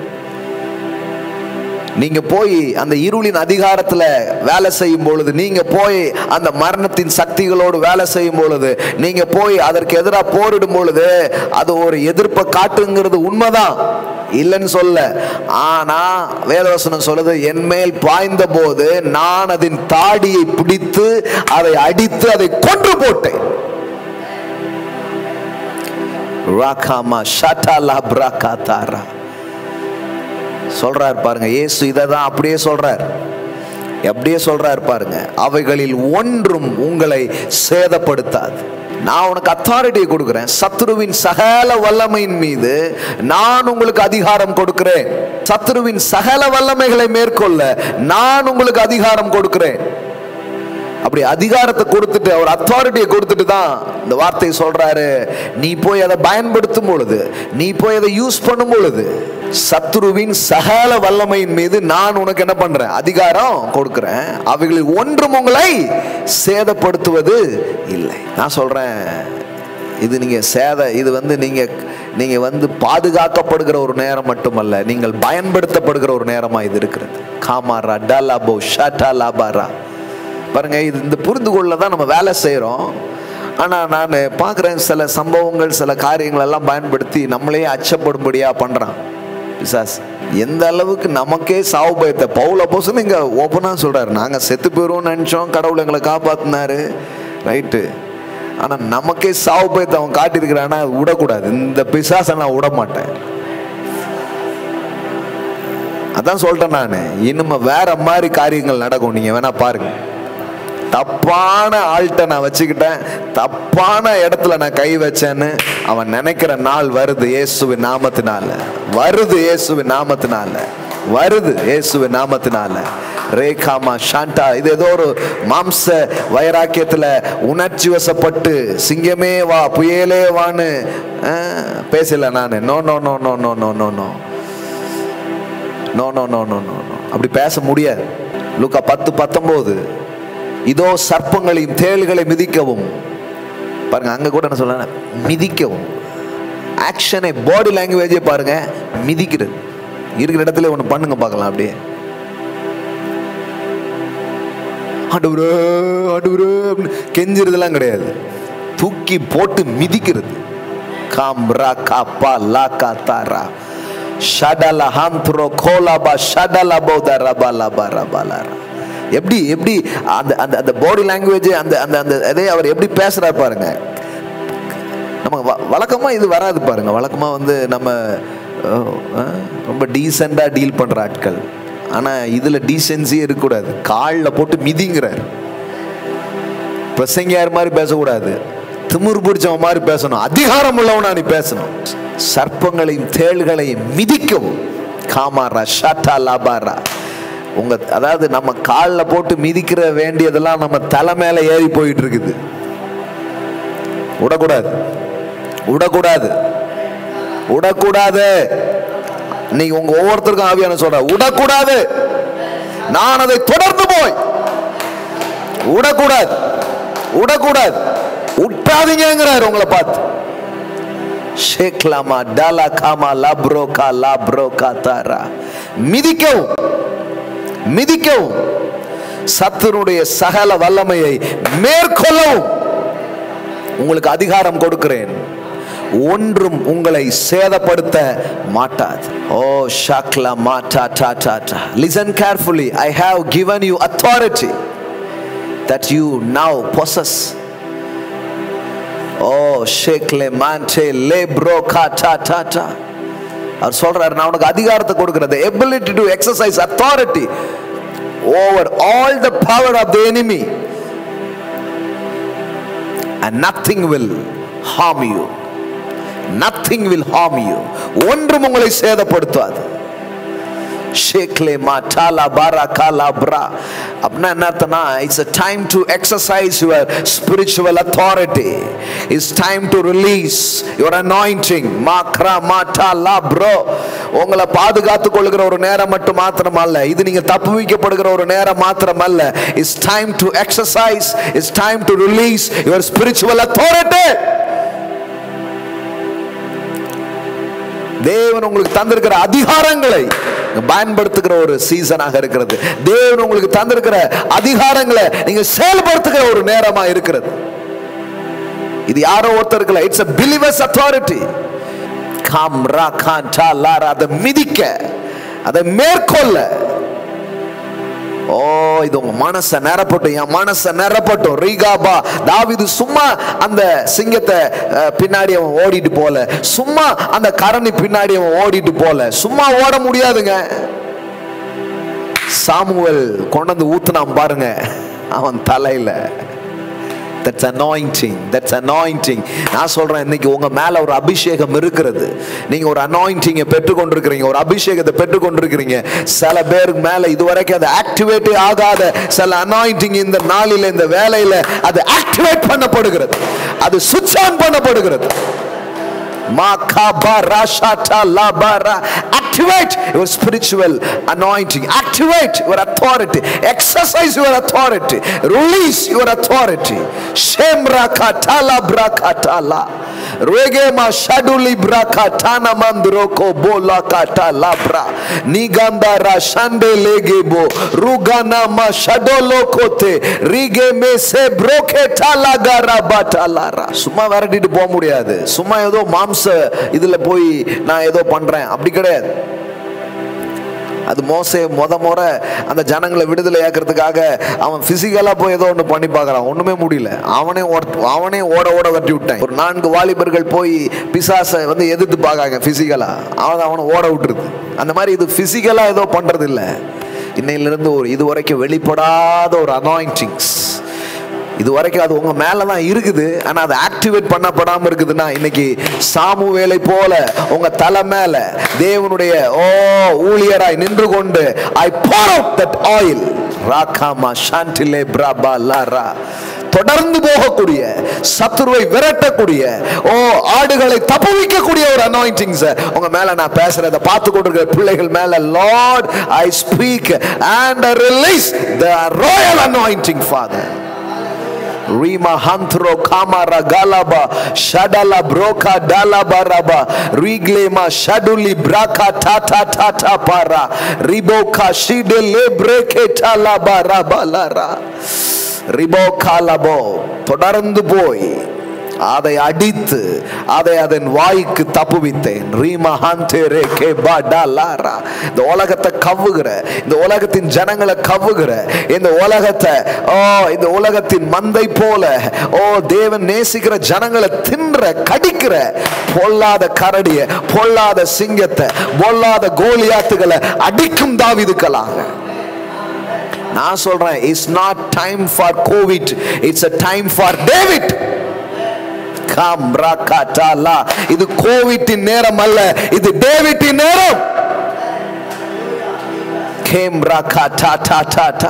நீங்க போய் அந்த இருளின் அதிகாரத்துல வேலை செய்யும் பொழுது நீங்க போய் அந்த மரணத்தின் சக்திகளோடு வேலை செய்யும் பொழுது நீங்க போய் அதற்கு எதிராக போரிடும் பொழுது அது ஒரு எதிர்ப்பை காட்டுங்கிறது உண்மைதான் இல்லைன்னு சொல்ல ஆனா வேதவசனம் சொல்லுது என் மேல் பாய்ந்த போது நான் அதன் தாடியை பிடித்து அதை அடித்து அதை கொன்று போட்டேன் ராகாமா ஷட்டா பிரகாத்தாரா சொல்றார் பாருங்க இயேசு இதை தான் அப்படியே சொல்றார் அப்படியே சொல்றார் பாருங்க அவைகளில் ஒன்றும் உங்களை சேதப்படுத்தாது நான் உனக்கு அத்தாரிட்டியை கொடுக்கிறேன் சத்ருவின் சகல வல்லமையின் மீது நான் உங்களுக்கு அதிகாரம் கொடுக்கிறேன் சத்ருவின் சகல வல்லமைகளை மேற்கொள்ள நான் உங்களுக்கு அதிகாரம் கொடுக்கிறேன் அப்படி அதிகாரத்தை கொடுத்துட்டு அவர் அத்தாரிட்டியை கொடுத்துட்டு தான் இந்த வார்த்தையை சொல்றாரு நீ போய் அதை பயன்படுத்தும் பொழுது நீ போய் அதை யூஸ் பண்ணும் பொழுது சத்ருவின் சகல வல்லமையின் மீது நான் உனக்கு என்ன பண்றேன் அதிகாரம் கொடுக்கிறேன் அவைகளில் ஒன்றும் உங்களை சேதப்படுத்துவது இல்லை நான் சொல்றேன் இது நீங்க சேத இது வந்து நீங்க நீங்க வந்து பாதுகாக்கப்படுகிற ஒரு நேரம் மட்டுமல்ல நீங்கள் பயன்படுத்தப்படுகிற ஒரு நேரமா இது இருக்கிறது காமாரா டலாபோ ஷட்டா லாபாரா பாருங்க இது இந்த புரிந்து கொள்ள தான் நம்ம வேலை செய்கிறோம் ஆனால் நான் பார்க்குறேன் சில சம்பவங்கள் சில காரியங்கள் எல்லாம் பயன்படுத்தி நம்மளையே அச்சப்படும்படியாக பண்ணுறான் பிசாஸ் எந்த அளவுக்கு நமக்கே சாவு பயத்தை பவுல போசன் இங்கே ஓப்பனாக சொல்கிறாரு நாங்கள் செத்து போயிடுவோம்னு நினச்சோம் கடவுள் எங்களை காப்பாற்றினாரு ரைட்டு ஆனால் நமக்கே சாவு பயத்தை அவன் காட்டியிருக்கிறான்னா விடக்கூடாது இந்த பிசாசை நான் விட மாட்டேன் அதான் சொல்லிட்டேன் நான் இனிமே வேற மாதிரி காரியங்கள் நடக்கும் நீங்க வேணா பாருங்க தப்பான ஆள்கிட்ட நான் வச்சுக்கிட்டேன் தப்பான இடத்துல நான் கை வச்சேன்னு அவன் நினைக்கிற நாள் வருது இயேசுவின் நாமத்தினால வருது இயேசுவின் நாமத்தினால வருது இயேசுவின் நாமத்தினால ரேகாமா சாண்டா இது ஏதோ ஒரு மாம்ச வைராக்கியத்துல உணர்ச்சி வசப்பட்டு சிங்கமே வா புயலே வான்னு அஹ், பேசல நான் no no no no no no no no no no no no no no அப்படி பேச முடியாது லூக்கா பத்து பத்தொன்பது இதோ சர்ப்பங்களையும் தேள்களை மிதிக்கவும் பாருங்க அங்க கூட என்ன சொல்ல மிதிக்கவும் ஆக்ஷனை பாடி லாங்குவேஜே பாருங்க மிதிக்கிறது இருக்கிற இடத்துல ஒன்று பண்ணுங்க பார்க்கலாம் அப்படியே ஆண்டவரே ஆண்டவரே அப்படின்னு கெஞ்சிறதெல்லாம் கிடையாது தூக்கி போட்டு மிதிக்கிறது காம்ரா காப்பா லா காத்தாரா ஷடல ஹாந்த்ரோ கோலாபா ஷடல போத ரபா லபா ரபா லாரா எப்படி எப்படி அந்த அந்த அந்த பாடி லாங்குவேஜ் அந்த அந்த அந்த அதே அவர் எப்படி பேசுறாரு பாருங்க நம்ம வ- வழக்கமா இது வராது பாருங்க வழக்கமா வந்து நம்ம அஹ், அஹ், ரொம்ப டீசெண்டாக டீல் பண்ற ஆட்கள் ஆனா இதுல டீசென்சியே இருக்கக்கூடாது காலில் போட்டு மிதிங்கிறார் பிரசங்கியார் மாதிரி பேசக்கூடாது திமிர் பிடிச்சவன் மாதிரி பேசணும் அதிகாரம் உள்ளவனா நீ பேசணும் சர்ப்பங்களையும் தேள்களையும் மிதிக்கவும் காமாரா ஷாட்டா லாபாரா உங்க அதாவது நம்ம காலில் போட்டு மிதிக்கிற வேண்டியதெல்லாம் நம்ம தலை மேல ஏறி போயிட்டு இருக்குது விடக்கூடாது விடக்கூடாது விடக்கூடாது நீங்க உங்க ஒவ்வொருத்தருக்கும் ஆவியான சொல்ற விடக்கூடாது நான் அதை தொடர்ந்து போய் விடக்கூடாது விடக்கூடாது விட்டாதீங்கிறார் உங்களை பார்த்து ஷேக்லாமா டாலா காமா லாப்ரோகா லாப்ரோகா தாரா மிதிக்கவும் மிதிக்கவும் சத்துருடைய சகல வல்லமையை மேற்கொள்ளவும் உங்களுக்கு அதிகாரம் கொடுக்கிறேன் ஒன்றும் உங்களை சேதப்படுத்த மாட்டாது ஓ ஷாக்லா மாட்டா டா டா டா listen carefully I have given you authority that you now possess ஓ ஷேக்லே மான்டே லே ப்ரோ கா டா டா டா அவர் சொல்றாரு நான் உனக்கு அதிகாரத்தை கொடுக்கிறது ability to exercise authority over all the power of the enemy and nothing will harm you nothing will harm you ஒன்றும் உங்களை சேதப்படுத்தாது ஷேக்லே மாட்டாலா பாரா காலா பிரா அப்படின்னா என்ன அர்த்தம்னா it's a time to exercise your spiritual authority it's time to release your anointing மாக்ரா மாட்டா லா bro உங்களை பாதுகாத்து கொள்கிற ஒரு நேரம் மட்டும் மாத்திரம் அல்ல இது நீங்க தப்பு வைக்கப்படுகிற ஒரு நேரம் மாத்திரம் அல்ல it's time to exercise it's time to release your spiritual authority தேவன் உங்களுக்கு தந்திருக்கிற அதிகாரங்களை பயன்படுத்துகிற ஒரு சீசனாக இருக்கிறது தேவன் உங்களுக்கு தந்திருக்கிற அதிகாரங்களை நீங்க செயல்படுத்துகிற ஒரு நேரமா இருக்கிறது இது யாரோ ஒருத்தருக்குல இட்ஸ் a பிலிவர்ஸ் அத்தாரிட்டி காம் ரா கான் டா லாரா அதை மிதிக்க அதை மேற்கொள்ள ஓ இது உங்க மனசை நிரப்பட்டும் என் மனசை நிரப்பட்டும் ரீகாபா தாவிது சும்மா அந்த சிங்கத்தை அஹ், பின்னாடி அவன் ஓடிட்டு போல சும்மா அந்த கரணி பின்னாடி அவன் ஓடிட்டு போல சும்மா ஓட முடியாதுங்க சாமுவேல் கொண்டு வந்து ஊத்துனான் பாருங்க அவன் தலையில தட்ஸ் அனாயிண்டிங் தட்ஸ் அனாயிண்டிங் நான் சொல்றேன் இன்னைக்கு உங்க மேல ஒரு அபிஷேகம் இருக்கிறது நீங்க ஒரு அனாயிண்டிங்கை பெற்றுக்கொண்டிருக்கிறீங்க ஒரு அபிஷேகத்தை பெற்றுக்கொண்டிருக்கிறீங்க சில பேருக்கு மேல இதுவரைக்கும் அது ஆக்டிவேட்டே ஆகாத சில அனாயிண்டிங் இந்த நாளில இந்த வேலையில அது ஆக்டிவேட் பண்ணப்படுகிறது அது சுவிட்ச் ஆன் பண்ணப்படுகிறது Makabara shata labara. Activate your spiritual anointing. Activate your authority. Exercise your authority. Release your authority. Shemra katala brakatala. Regema shaduli brakatana mandroko bola katala bra. Niganda rashande legebo. Rugana ma shadolo kote. Rige me se broke talagara batalara. சும்மா விரட்டிட்டு போக முடியாது சும்மா ஏதோ மாம்ச இதுல போய் நான் ஏதோ பண்றேன் அப்படி கிடையாது அது மோசே முத முறை அந்த ஜனங்களை விடுதலை ஆக்கிறதுக்காக அவன் பிசிக்கலா போய் ஏதோ ஒன்று பண்ணி பார்க்கறான் ஒண்ணுமே முடியல அவனே ஓட அவனே ஓட ஓட வெட்டி விட்டேன் ஒரு நான்கு வாலிபர்கள் போய் பிசாசை வந்து எதிர்த்து பார்க்காங்க பிசிக்கலா அவன் அவனை ஓட விட்டுருது அந்த மாதிரி இது பிசிக்கலா ஏதோ பண்றது இல்லை இன்னையிலிருந்து ஒரு இது வரைக்கும் வெளிப்படாத ஒரு அனாயிண்டிங்ஸ் இது வரைக்கும் அது உங்க மேல தான் இருக்குது ஆனா அது ஆக்டிவேட் பண்ணப்படாம இருக்குதுன்னா இன்னைக்கு சாமுவேலை போல உங்க தலை மேல தேவனுடைய ஓ ஊழியராய் நின்று கொண்டு I pour out that oil ராகாமா ஷாண்டிலே பிரபா லாரா தொடர்ந்து போகக்கூடிய சத்துருவை விரட்டக்கூடிய ஓ ஆடுகளை தப்புவிக்கக்கூடிய ஒரு அனாயிண்டிங்ஸ் உங்க மேல நான் பேசுறத பார்த்து கொண்டிருக்கிற பிள்ளைகள் மேல Lord I speak and release the royal anointing Father Rima hantro kamara galaba shadala broka dalaba raba riglema shaduli braka tata tata para riboka shide lebreke talaba rabalara riboka labo தொடர்ந்து போய் அதை அடித்து அதை அதன் வாய்க்கு தப்புவித்தேன் ரீமஹாந்தேரே கே பாடாலாரா இந்த உலகத்தை கவ்வுகிற இந்த உலகத்தின் ஜனங்களை கவ்வுகிற இந்த உலகத்தை ஓ இந்த உலகத்தின் மந்தை போல ஓ தேவன் நேசிக்கிற ஜனங்களை தின்ற கடிக்கிற பொல்லாத கரடிய பொல்லாத சிங்கத்தை பொல்லாத கோலியாத்துகளை அடிக்கும் தாவிதுக்களாக நான் சொல்றேன் it's not time for Covid it's a time for David கம் ரகடலா இது கோவிட்டின் நேரம் அல்ல இது டேவிட்டின் நேரம் கேம் ரகா டா டா டா டா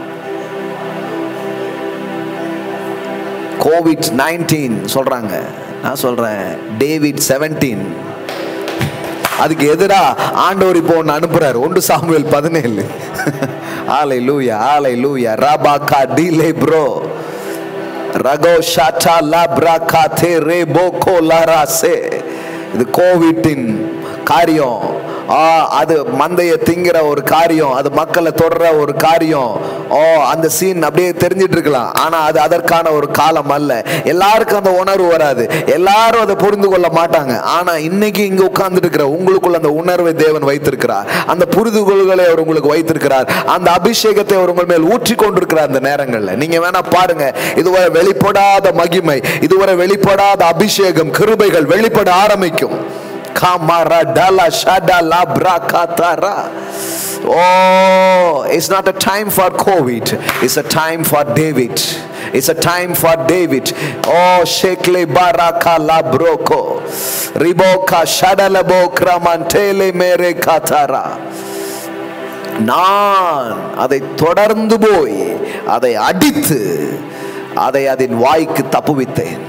கோவிட் நைன்டீன் சொல்றாங்க நான் சொல்றேன் டேவிட் செவன்டீன் அதுக்கு எதிரா ஆண்டவர் இப்போ ஒன்று அனுப்புறாரு ஒன்று சாமுவேல் பதினேழு ஆலை லூயா ஆலை லூயா ரபாக்கா டீலே ப்ரோ ரகோ ஷாட்டா லாப்ரா காத்தே ரே போகோ லாராசே இது கோவிட்டின் காரியம் ஆ அது மந்தைய திங்கிற ஒரு காரியம் அது மக்களை தொடர ஒரு காரியம் ஓ அந்த சீன் அப்படியே தெரிஞ்சிட்டு இருக்கலாம் ஆனா அது அதற்கான ஒரு காலம் அல்ல எல்லாருக்கும் அந்த உணர்வு வராது எல்லாரும் அதை புரிந்து கொள்ள மாட்டாங்க ஆனா இன்னைக்கு இங்க உட்கார்ந்துட்டு இருக்கிற உங்களுக்குள்ள அந்த உணர்வை தேவன் வைத்திருக்கிறார் அந்த புரிதுகொள்களை அவர் உங்களுக்கு வைத்திருக்கிறார் அந்த அபிஷேகத்தை அவர் உங்கள் மேல் ஊற்றி கொண்டிருக்கிறார் அந்த நேரங்கள்ல நீங்க வேணா பாருங்க இதுவரை வெளிப்படாத மகிமை இதுவரை வெளிப்படாத அபிஷேகம் கிருபைகள் வெளிப்பட ஆரம்பிக்கும் காமாரா டலா ஷடா லாப்ரா காத்தாரா Oh, it's not a time for COVID. It's a time for David. It's a time for David. Oh, Shekle Baraka Labroko. Riboka Shadalabo Kramantele Mere Katara. நான் அதை தொடர்ந்து போய் அதை அடித்து அதை அதன் வாய்க்கு தப்புவித்தேன்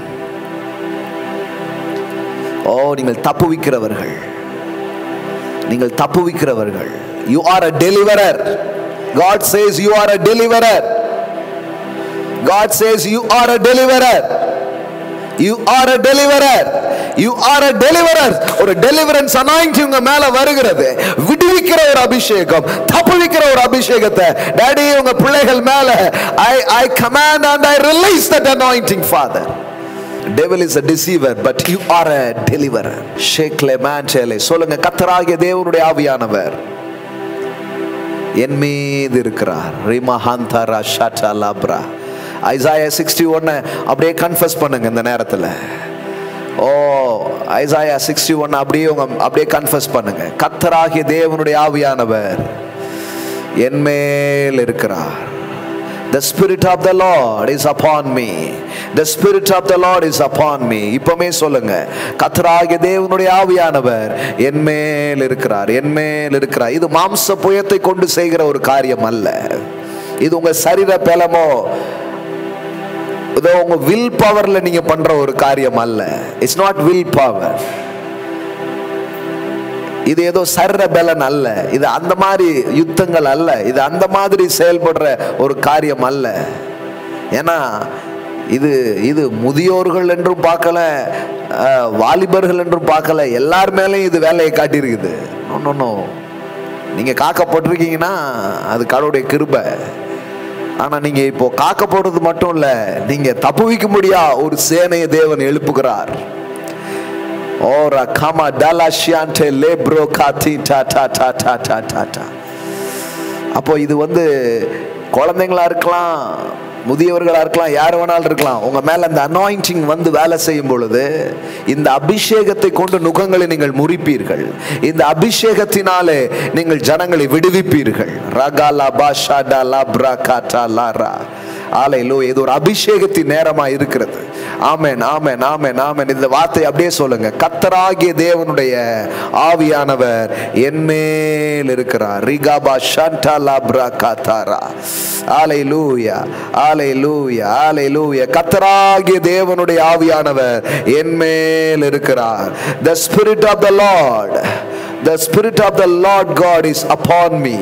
ஓ நீங்கள் தப்புவிக்கிறவர்கள் நீங்கள் தப்புவிக்கிறவர்கள் you are a deliverer God says you are a deliverer God says you are a deliverer you are a deliverer you are a deliverer ஒரு டெலிவரன்ஸ் அனாயிண்டிங் உங்க மேல வருகிறது விடுவிக்கிற ஒரு அபிஷேகம் தப்புவிக்கிற ஒரு அபிஷேகத்தை டாடி உங்க பிள்ளைகள் மேல I I command and I release that anointing Father devil is a deceiver but you are a deliverer ஷேக் லெமான்டேலே சொல்லுங்க கத்தராகிய தேவனுடைய ஆவியானவர் என் மீது இருக்கிறார் ரிமஹாந்தரா ஷாட்டா லாப்ரா ஐசாயா சிக்ஸ்டி ஒன்னு அப்படியே கன்ஃபஸ் பண்ணுங்க இந்த நேரத்தில் ஓ ஐசாயா சிக்ஸ்டி ஒன் அப்படியே உங்க அப்படியே கன்ஃபஸ் பண்ணுங்க கத்தராகிய தேவனுடைய ஆவியானவர் என் மேல் இருக்கிறார் The Spirit of the Lord is upon me. The Spirit of the Lord is upon me. இப்பமே சொல்லுங்க கத்தராகிய தேவனுடைய ஆவியானவர் என் மேல் இருக்கிறார் என் மேல் இருக்கிறார் இது மாம்ச புயத்தை கொண்டு செய்கிற ஒரு காரியம் அல்ல இது உங்க சரீர பலமோ இதோ உங்க வில் பவர்ல நீங்க பண்ற ஒரு காரியம் அல்ல இட்ஸ் நாட் வில் பவர் இது ஏதோ சர்ற பலன் அல்ல இது அந்த மாதிரி யுத்தங்கள் அல்ல இது அந்த மாதிரி செயல்படுற ஒரு காரியம் அல்ல ஏன்னா இது இது முதியோர்கள் என்றும் பார்க்கல அஹ், வாலிபர்கள் என்றும் பார்க்கல எல்லார் மேலேயும் இது வேலையை காட்டியிருக்குது ஒன்றும் நீங்க காக்கப்பட்டிருக்கீங்கன்னா அது கடவுளுடைய கிருபை ஆனா நீங்க இப்போ காக்கப்படுறது மட்டும் இல்ல நீங்க தப்புவிக்க முடியா ஒரு சேனையை தேவன் எழுப்புகிறார் Ora kama dala shiante lebro kati ta ta ta ta ta ta ta. அப்போ இது வந்து குழந்தைங்களா இருக்கலாம் முதியவர்களா இருக்கலாம் யார் வேணாலும் இருக்கலாம் உங்க மேல அந்த அனாயிண்டிங் வந்து வேலை செய்யும் பொழுது இந்த அபிஷேகத்தை கொண்டு நுகங்களை நீங்கள் முறிப்பீர்கள் இந்த அபிஷேகத்தினாலே நீங்கள் ஜனங்களை விடுவிப்பீர்கள் ரகாலா பாஷாடா லாப்ரா காட்டா லாரா ஆலையிலோ இது ஒரு அபிஷேகத்தின் நேரமா இருக்கிறது ஆமென் ஆமென் ஆமென் ஆமென் இந்த வார்த்தை அப்படியே சொல்லுங்க கத்தராகிய தேவனுடைய ஆவியானவர் என் மேல் இருக்கிறார் ரிகாபா ஷண்டா லாப்ரா காத்தாரா ஆலை லூயா ஆலை லூயா ஆலை லூயா கத்தராகிய தேவனுடைய ஆவியானவர் என் மேல் இருக்கிறார் the spirit of the lord the spirit of the lord god is upon me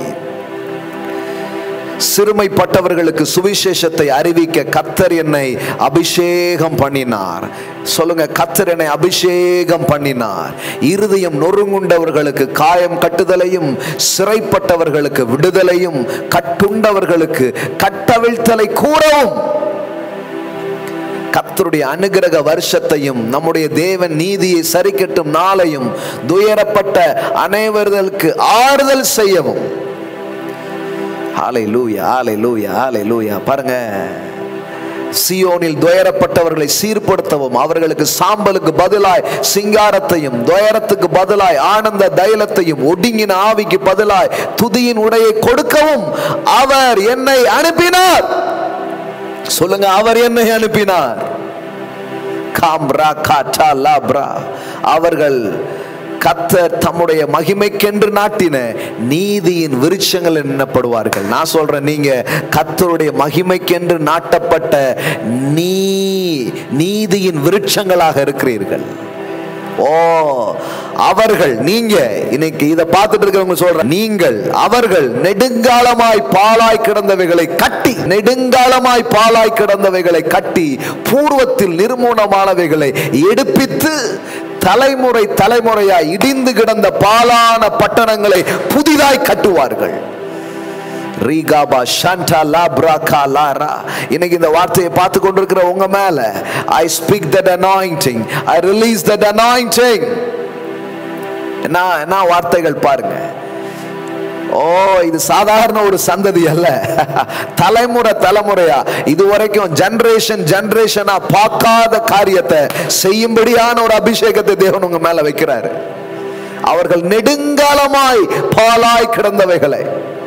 சிறுமைப்பட்டவர்களுக்கு சுவிசேஷத்தை அறிவிக்க கத்தர் என்னை அபிஷேகம் பண்ணினார் சொல்லுங்க கத்தர் என்னை அபிஷேகம் பண்ணினார் இருதயம் நொறுங்குண்டவர்களுக்கு காயம் கட்டுதலையும் சிறைப்பட்டவர்களுக்கு விடுதலையும் கட்டுண்டவர்களுக்கு கட்டவிழ்த்தலை கூறவும் கர்த்தருடைய அனுகிரக வருஷத்தையும் நம்முடைய தேவன் நீதியை சரிக்கட்டும் நாளையும் துயரப்பட்ட அனைவர்களுக்கு ஆறுதல் செய்யவும் ஆலை லூயா ஆலை லூயா ஆலை லூயா பாருங்க சியோனில் துயரப்பட்டவர்களை சீர்படுத்தவும் அவர்களுக்கு சாம்பலுக்கு பதிலாய் சிங்காரத்தையும் துயரத்துக்கு பதிலாய் ஆனந்த தைலத்தையும் ஒடுங்கின ஆவிக்கு பதிலாய் துதியின் உடையை கொடுக்கவும் அவர் என்னை அனுப்பினார் சொல்லுங்க அவர் என்னை அனுப்பினார் காம்ரா காட்டா லாப்ரா அவர்கள் கத்தர் தம்முடைய மகிமைக்கென்று நாட்டின நீதியின் விருட்சங்கள் எண்ணப்படுவார்கள் நான் சொல்றேன் நீங்க கத்தருடைய மகிமைக்கென்று நாட்டப்பட்ட நீ நீதியின் விருட்சங்களாக இருக்கிறீர்கள் ஓ அவர்கள் நீங்க இன்னைக்கு இதை பார்த்துட்டு இருக்கிறவங்க சொல்ற நீங்கள் அவர்கள் நெடுங்காலமாய் பாலாய் கிடந்தவைகளை கட்டி நெடுங்காலமாய் பாலாய் கிடந்தவைகளை கட்டி பூர்வத்தில் நிர்மூலமானவைகளை எடுப்பித்து தலைமுறை தலைமுறையாய் இடிந்து கிடந்த பாலான பட்டணங்களை புதிதாய் கட்டுவார்கள் ரீகாபா ஷண்டா லாப்ராகா லாரா இன்னைக்கு இந்த வார்த்தையை பார்த்து கொண்டிருக்கிற உங்க மேல I speak that anointing I release that anointing என்ன என்ன வார்த்தைகள் பாருங்க ஓ இது சாதாரண ஒரு சந்ததி அல்ல தலைமுறை தலைமுறையா இது வரைக்கும் ஜெனரேஷன் ஜெனரேஷனா பார்க்காத காரியத்தை செய்யும்படியான ஒரு அபிஷேகத்தை தேவன் உங்க மேல வைக்கிறாரு அவர்கள் நெடுங்காலமாய் பாலாய் கிடந்தவைகளை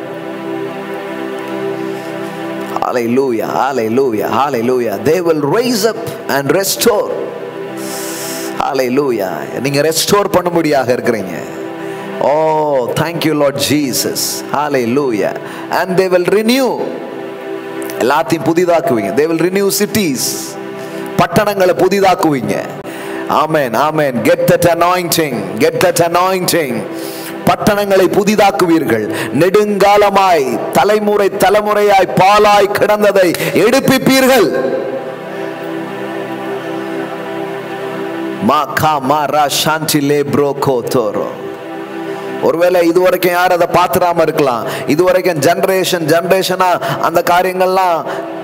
Hallelujah, hallelujah, hallelujah. They will raise up and restore. Hallelujah. நீங்க ரெஸ்டோர் பண்ணும்படியாக இருக்கிறீங்க ஓ தேங்க்யூ லார்ட் ஜீசஸ் ஹalleluya and they will renew எல்லாத்தையும் புதிதாக்குவீங்க they will renew cities பட்டணங்களை புதிதாக்குவீங்க ஆமென் ஆமென் get that anointing get that anointing பட்டணங்களை புதிதாக்குவீர்கள் நெடுங்காலமாய் தலைமுறை தலைமுறையாய் பாலாய் கிடந்ததை எடுப்பிப்பீர்கள் மா கா மா ரா சாந்தி லே ப்ரோ கோ தோரோ ஒருவேளை இது வரைக்கும் யார் அதை பாத்துறாம இருக்கலாம் இது வரைக்கும் ஜெனரேஷன் ஜெனரேஷனா அந்த காரியங்கள்லாம்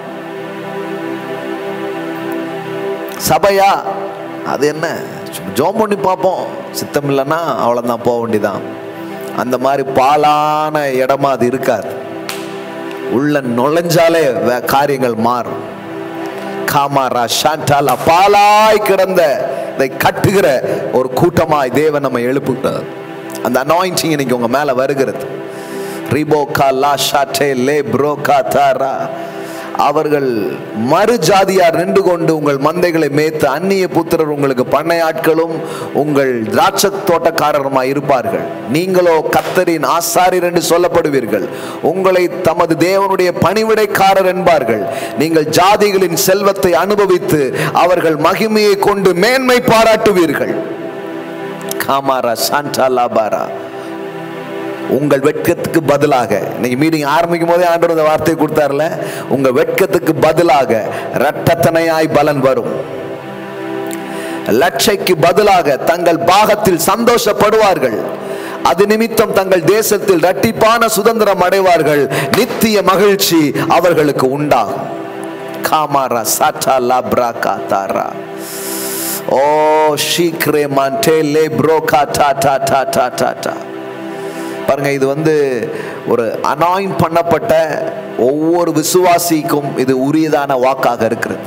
சபையா அது என்ன ஜோம் பண்ணி பார்ப்போம் சித்தம் இல்லைன்னா அவ்வளோதான் போக வேண்டியதான் அந்த மாதிரி பாலான இடமா அது இருக்காது உள்ள நுழைஞ்சாலே வே- காரியங்கள் மாறும் காமாரா ஷாண்டாலா பாலாய் கிடந்த இதை கட்டுகிற ஒரு கூட்டமாய் தேவன் நம்ம எழுப்புகிறார் அந்த அனாயிண்டிங் இன்னைக்கு உங்க மேல வருகிறது ரிபோகா லா ஷாட்டே லே ப்ரோகா தாரா அவர்கள் மறு ஜாதியார் நின்று கொண்டு உங்கள் மந்தைகளை மேய்த்து அந்நிய புத்திரர் உங்களுக்கு பண்ணையாட்களும் உங்கள் திராட்சை தோட்டக்காரருமாய் இருப்பார்கள் நீங்களோ கத்தரின் ஆசாரியர் என்று சொல்லப்படுவீர்கள் உங்களை தமது தேவனுடைய பணிவிடைக்காரர் என்பார்கள் நீங்கள் ஜாதிகளின் செல்வத்தை அனுபவித்து அவர்கள் மகிமையை கொண்டு மேன்மை பாராட்டுவீர்கள் காமாரா சாண்டா லாபாரா உங்கள் வெட்கத்துக்கு பதிலாக இன்னைக்கு மீட்டிங் ஆரம்பிக்கும் போதே ஆண்டவர் இந்த வார்த்தையை கொடுத்தார்ல உங்க வெட்கத்துக்கு பதிலாக இரட்டத்தனையாய் பலன் வரும் லட்சைக்கு பதிலாக தங்கள் பாகத்தில் சந்தோஷப்படுவார்கள் அது நிமித்தம் தங்கள் தேசத்தில் இரட்டிப்பான சுதந்திரம் அடைவார்கள் நித்திய மகிழ்ச்சி அவர்களுக்கு உண்டாகும் காமாரா சாட்டா லாப்ரா காத்தாரா ஓ ஷீக்ரே மான்டே லே ப்ரோகா டா டா டா டா டா டா பாருங்க இது வந்து ஒரு அனாயின் பண்ணப்பட்ட ஒவ்வொரு விசுவாசிக்கும் இது உரியதான வாக்காக இருக்கிறது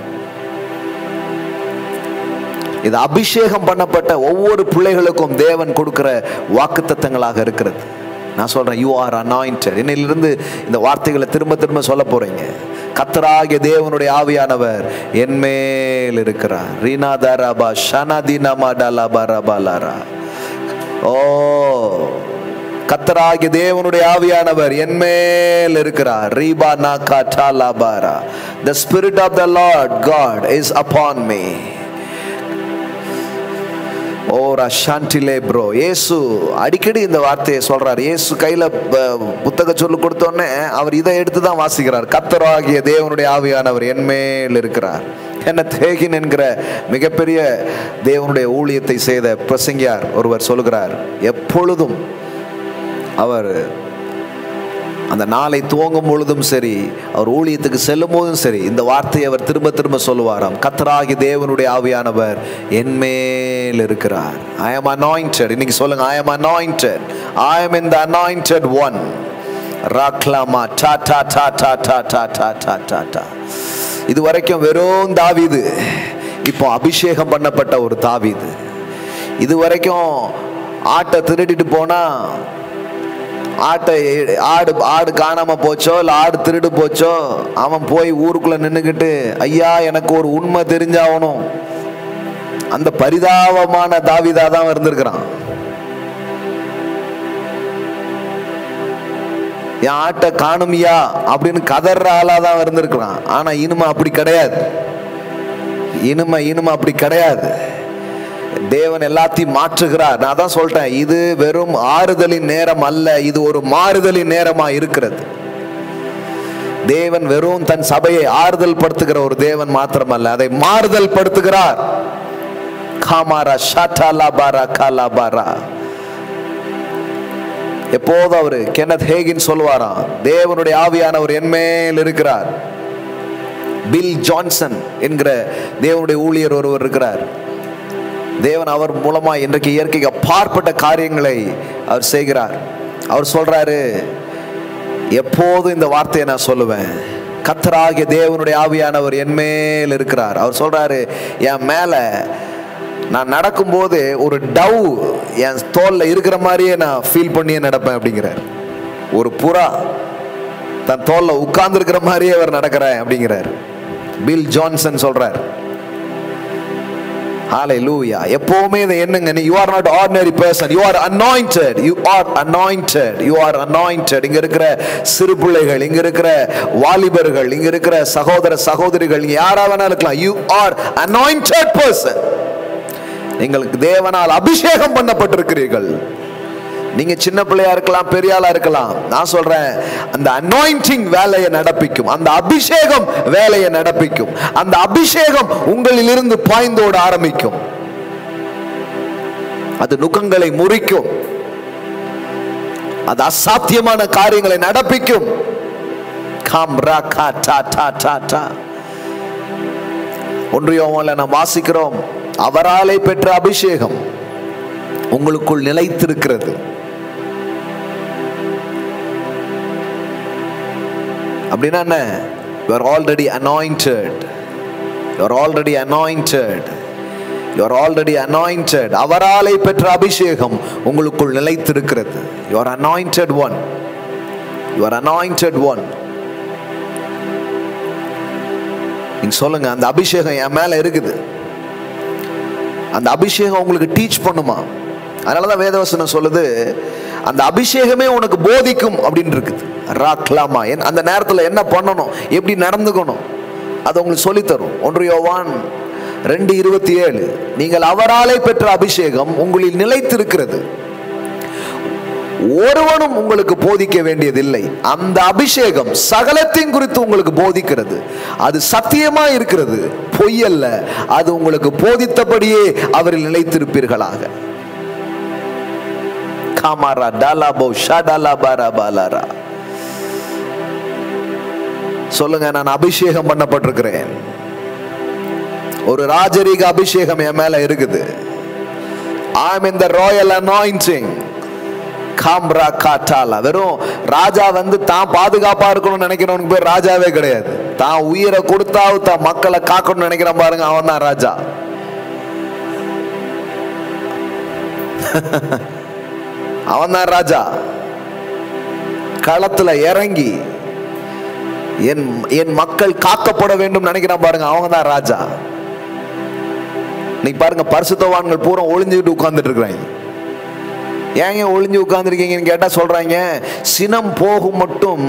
இது அபிஷேகம் பண்ணப்பட்ட ஒவ்வொரு பிள்ளைகளுக்கும் தேவன் கொடுக்கிற வாக்குத்தத்தங்களாக இருக்கிறது நான் சொல்றேன் யூ ஆர் அனாயிண்டட் இன்னையிலிருந்து இந்த வார்த்தைகளை திரும்ப திரும்ப சொல்ல போறீங்க கத்தராகிய தேவனுடைய ஆவியானவர் என் மேல் இருக்கிறார் ரீனாதாராபா ஷனதினமா டலாபா ரபாலாரா ஓ கத்தராகிய தேவனுடைய ஆவியானவர் என் மேல் இருக்கிறார் ரீபா நாகா டாலாபாரா the spirit of the Lord God is upon me ஓ ரஷாண்டிலே ப்ரோ இயேசு அடிக்கடி இந்த வார்த்தையை சொல்றார் இயேசு கையில ப- புத்தக சொல்லு கொடுத்தோன்னே அவர் இதை எடுத்து தான் வாசிக்கிறார் கத்தராகிய தேவனுடைய ஆவியானவர் என் மேல் இருக்கிறார் என்ன தேகின் என்கிற மிகப்பெரிய தேவனுடைய ஊழியத்தை செய்த பிரசங்கியார் ஒருவர் சொல்கிறார் எப்பொழுதும் அவர் அந்த நாளை துவங்கும் பொழுதும் சரி அவர் ஊழியத்துக்கு செல்லும் போதும் சரி இந்த வார்த்தையை அவர் திரும்ப திரும்ப சொல்லுவாராம் கத்தராகி தேவனுடைய ஆவியானவர் என் மேல் இருக்கிறார் ஐ am anointed இன்னைக்கு சொல்லுங்க ஐ am anointed I am in the anointed one ராக்லாமா டா டா டா டா டா டா டா டா டா டா இது வரைக்கும் வெறும் தாவீது இப்போ அபிஷேகம் பண்ணப்பட்ட ஒரு தாவீது இது வரைக்கும் ஆட்டை திருடிட்டு போனா ஆட்டை எ- ஆடு ஆடு காணாம போச்சோ இல்ல ஆடு திருடு போச்சோ அவன் போய் ஊருக்குள்ள நின்னுக்கிட்டு ஐயா எனக்கு ஒரு உண்மை தெரிஞ்சாகணும் அந்த பரிதாபமான தாவிதா தான் இருந்திருக்கிறான் என் ஆட்டை காணுமியா அப்படின்னு கதற ஆளா தான் இருந்திருக்கிறான் ஆனா இனிமே அப்படி கிடையாது இனிமே இனிமே அப்படி கிடையாது தேவன் எல்லாத்தையும் மாற்றுகிறார் நான் தான் சொல்றேன் இது வெறும் ஆறுதலின் நேரம் அல்ல இது ஒரு மாறுதலின் நேரமா இருக்கிறது தேவன் வெறும் தன் சபையை ஆறுதல் படுத்துகிற ஒரு தேவன் மாத்திரமல்ல அதை மாறுதல் படுத்துகிறார் காமாரா ஷாட்டா பாரா காலா பாரா எப்போதும் அவரு கென்னத் ஹேகின் சொல்லுவாராம் தேவனுடைய ஆவியானவர் என்மேல் இருக்கிறார் பில் ஜான்சன் என்கிற தேவனுடைய ஊழியர் ஒருவர் இருக்கிறார் தேவன் அவர் மூலமா இன்றைக்கு இயற்கைக்கு அப்பாற்பட்ட காரியங்களை அவர் செய்கிறார் அவர் சொல்றாரு எப்போதும் இந்த வார்த்தையை நான் சொல்லுவேன் கத்தராகிய தேவனுடைய ஆவியானவர் என் மேல் இருக்கிறார் அவர் சொல்றாரு என் மேல நான் நடக்கும்போது ஒரு டவ் என் தோல்ல இருக்கிற மாதிரியே நான் ஃபீல் பண்ணியே நடப்பேன் அப்படிங்கிறார் ஒரு புறா தன் தோல்ல உட்கார்ந்து இருக்கிற மாதிரியே அவர் நடக்கிறேன் அப்படிங்கிறார் பில் ஜான்சன் சொல்றார் ஹalleluya எப்பவுமே இதை என்னங்க நீ you are not ordinary person you are anointed you are anointed you are anointed இங்க இருக்கிற சிறு பிள்ளைகள் இங்க இருக்கிற வாலிபர்கள் இங்க இருக்கிற சகோதர சகோதரிகள் நீங்க யாரா வேணா இருக்கலாம் you are anointed person നിങ്ങൾക്ക് தேவனால் அபிஷேகம் பண்ணப்பட்டிருக்கிறீர்கள் நீங்க சின்ன பிள்ளையா இருக்கலாம் பெரிய ஆளா இருக்கலாம் நான் சொல்றேன் அந்த அனாயிண்டிங் வேலையை நடப்பிக்கும் அந்த அபிஷேகம் வேலையை நடப்பிக்கும் அந்த அபிஷேகம் உங்களிலிருந்து பாய்ந்தோட ஆரம்பிக்கும் அது நுகங்களை முறிக்கும் அது அசாத்தியமான காரியங்களை நடப்பிக்கும் காம் ரா கா டா டா டா டா ஒன்றியோமல்ல நாம் வாசிக்கிறோம் அவராலே பெற்ற அபிஷேகம் உங்களுக்குள் நிலைத்திருக்கிறது அப்படின்னா என்ன you are already anointed you are already anointed you are already anointed அவராலே பெற்ற அபிஷேகம் உங்களுக்குள் நிலைத்திருக்கிறது you are anointed one you are anointed one நீங்க சொல்லுங்க அந்த அபிஷேகம் என் மேல இருக்குது அந்த அபிஷேகம் உங்களுக்கு டீச் பண்ணுமா அதனாலதான் வேதவசனம் சொல்லுது அந்த அபிஷேகமே உனக்கு போதிக்கும் அப்படின்னு இருக்குது ராக்லாமா என் அந்த நேரத்தில் என்ன பண்ணணும் எப்படி நடந்துக்கணும் அது உங்களுக்கு சொல்லித்தரும் ஒன்று யோவான் ரெண்டு இருபத்தி ஏழு நீங்கள் அவராலே பெற்ற அபிஷேகம் உங்களில் நிலைத்திருக்கிறது ஒருவனும் உங்களுக்கு போதிக்க வேண்டியதில்லை அந்த அபிஷேகம் சகலத்தின் குறித்து உங்களுக்கு போதிக்கிறது அது சத்தியமா இருக்கிறது பொய்யல்ல அது உங்களுக்கு போதித்தபடியே அவரில் நிலைத்திருப்பீர்களாக காமாரா டாலாபோ ஷாடாலா பாரா பாலாரா சொல்லுங்க நான் அபிஷேகம் பண்ணப்பட்டிருக்கிறேன் ஒரு ராஜரீக அபிஷேகம் என் மேல இருக்குது ஐ இந்த ராயல் அனாயிண்டிங் காம்ரா காட்டாலா வெறும் ராஜா வந்து தான் பாதுகாப்பா இருக்கணும்னு நினைக்கிறவனுக்கு பேர் ராஜாவே கிடையாது தான் உயிரை கொடுத்தா தான் மக்களை காக்கணும்னு நினைக்கிறான் பாருங்க அவன் தான் ராஜா அவன் தான் ராஜா களத்துல இறங்கி என் என் மக்கள் காக்கப்பட வேண்டும் நினைக்கிறான் பாருங்க அவங்க தான் ராஜா இன்னைக்கு பாருங்க பரிசுத்தவான்கள் பூரா ஒளிஞ்சுக்கிட்டு உட்கார்ந்துட்டு இருக்கிறாங்க ஏங்க ஒளிஞ்சு உட்கார்ந்துருக்கீங்கன்னு கேட்டா சொல்றாங்க சினம் போகும் மட்டும்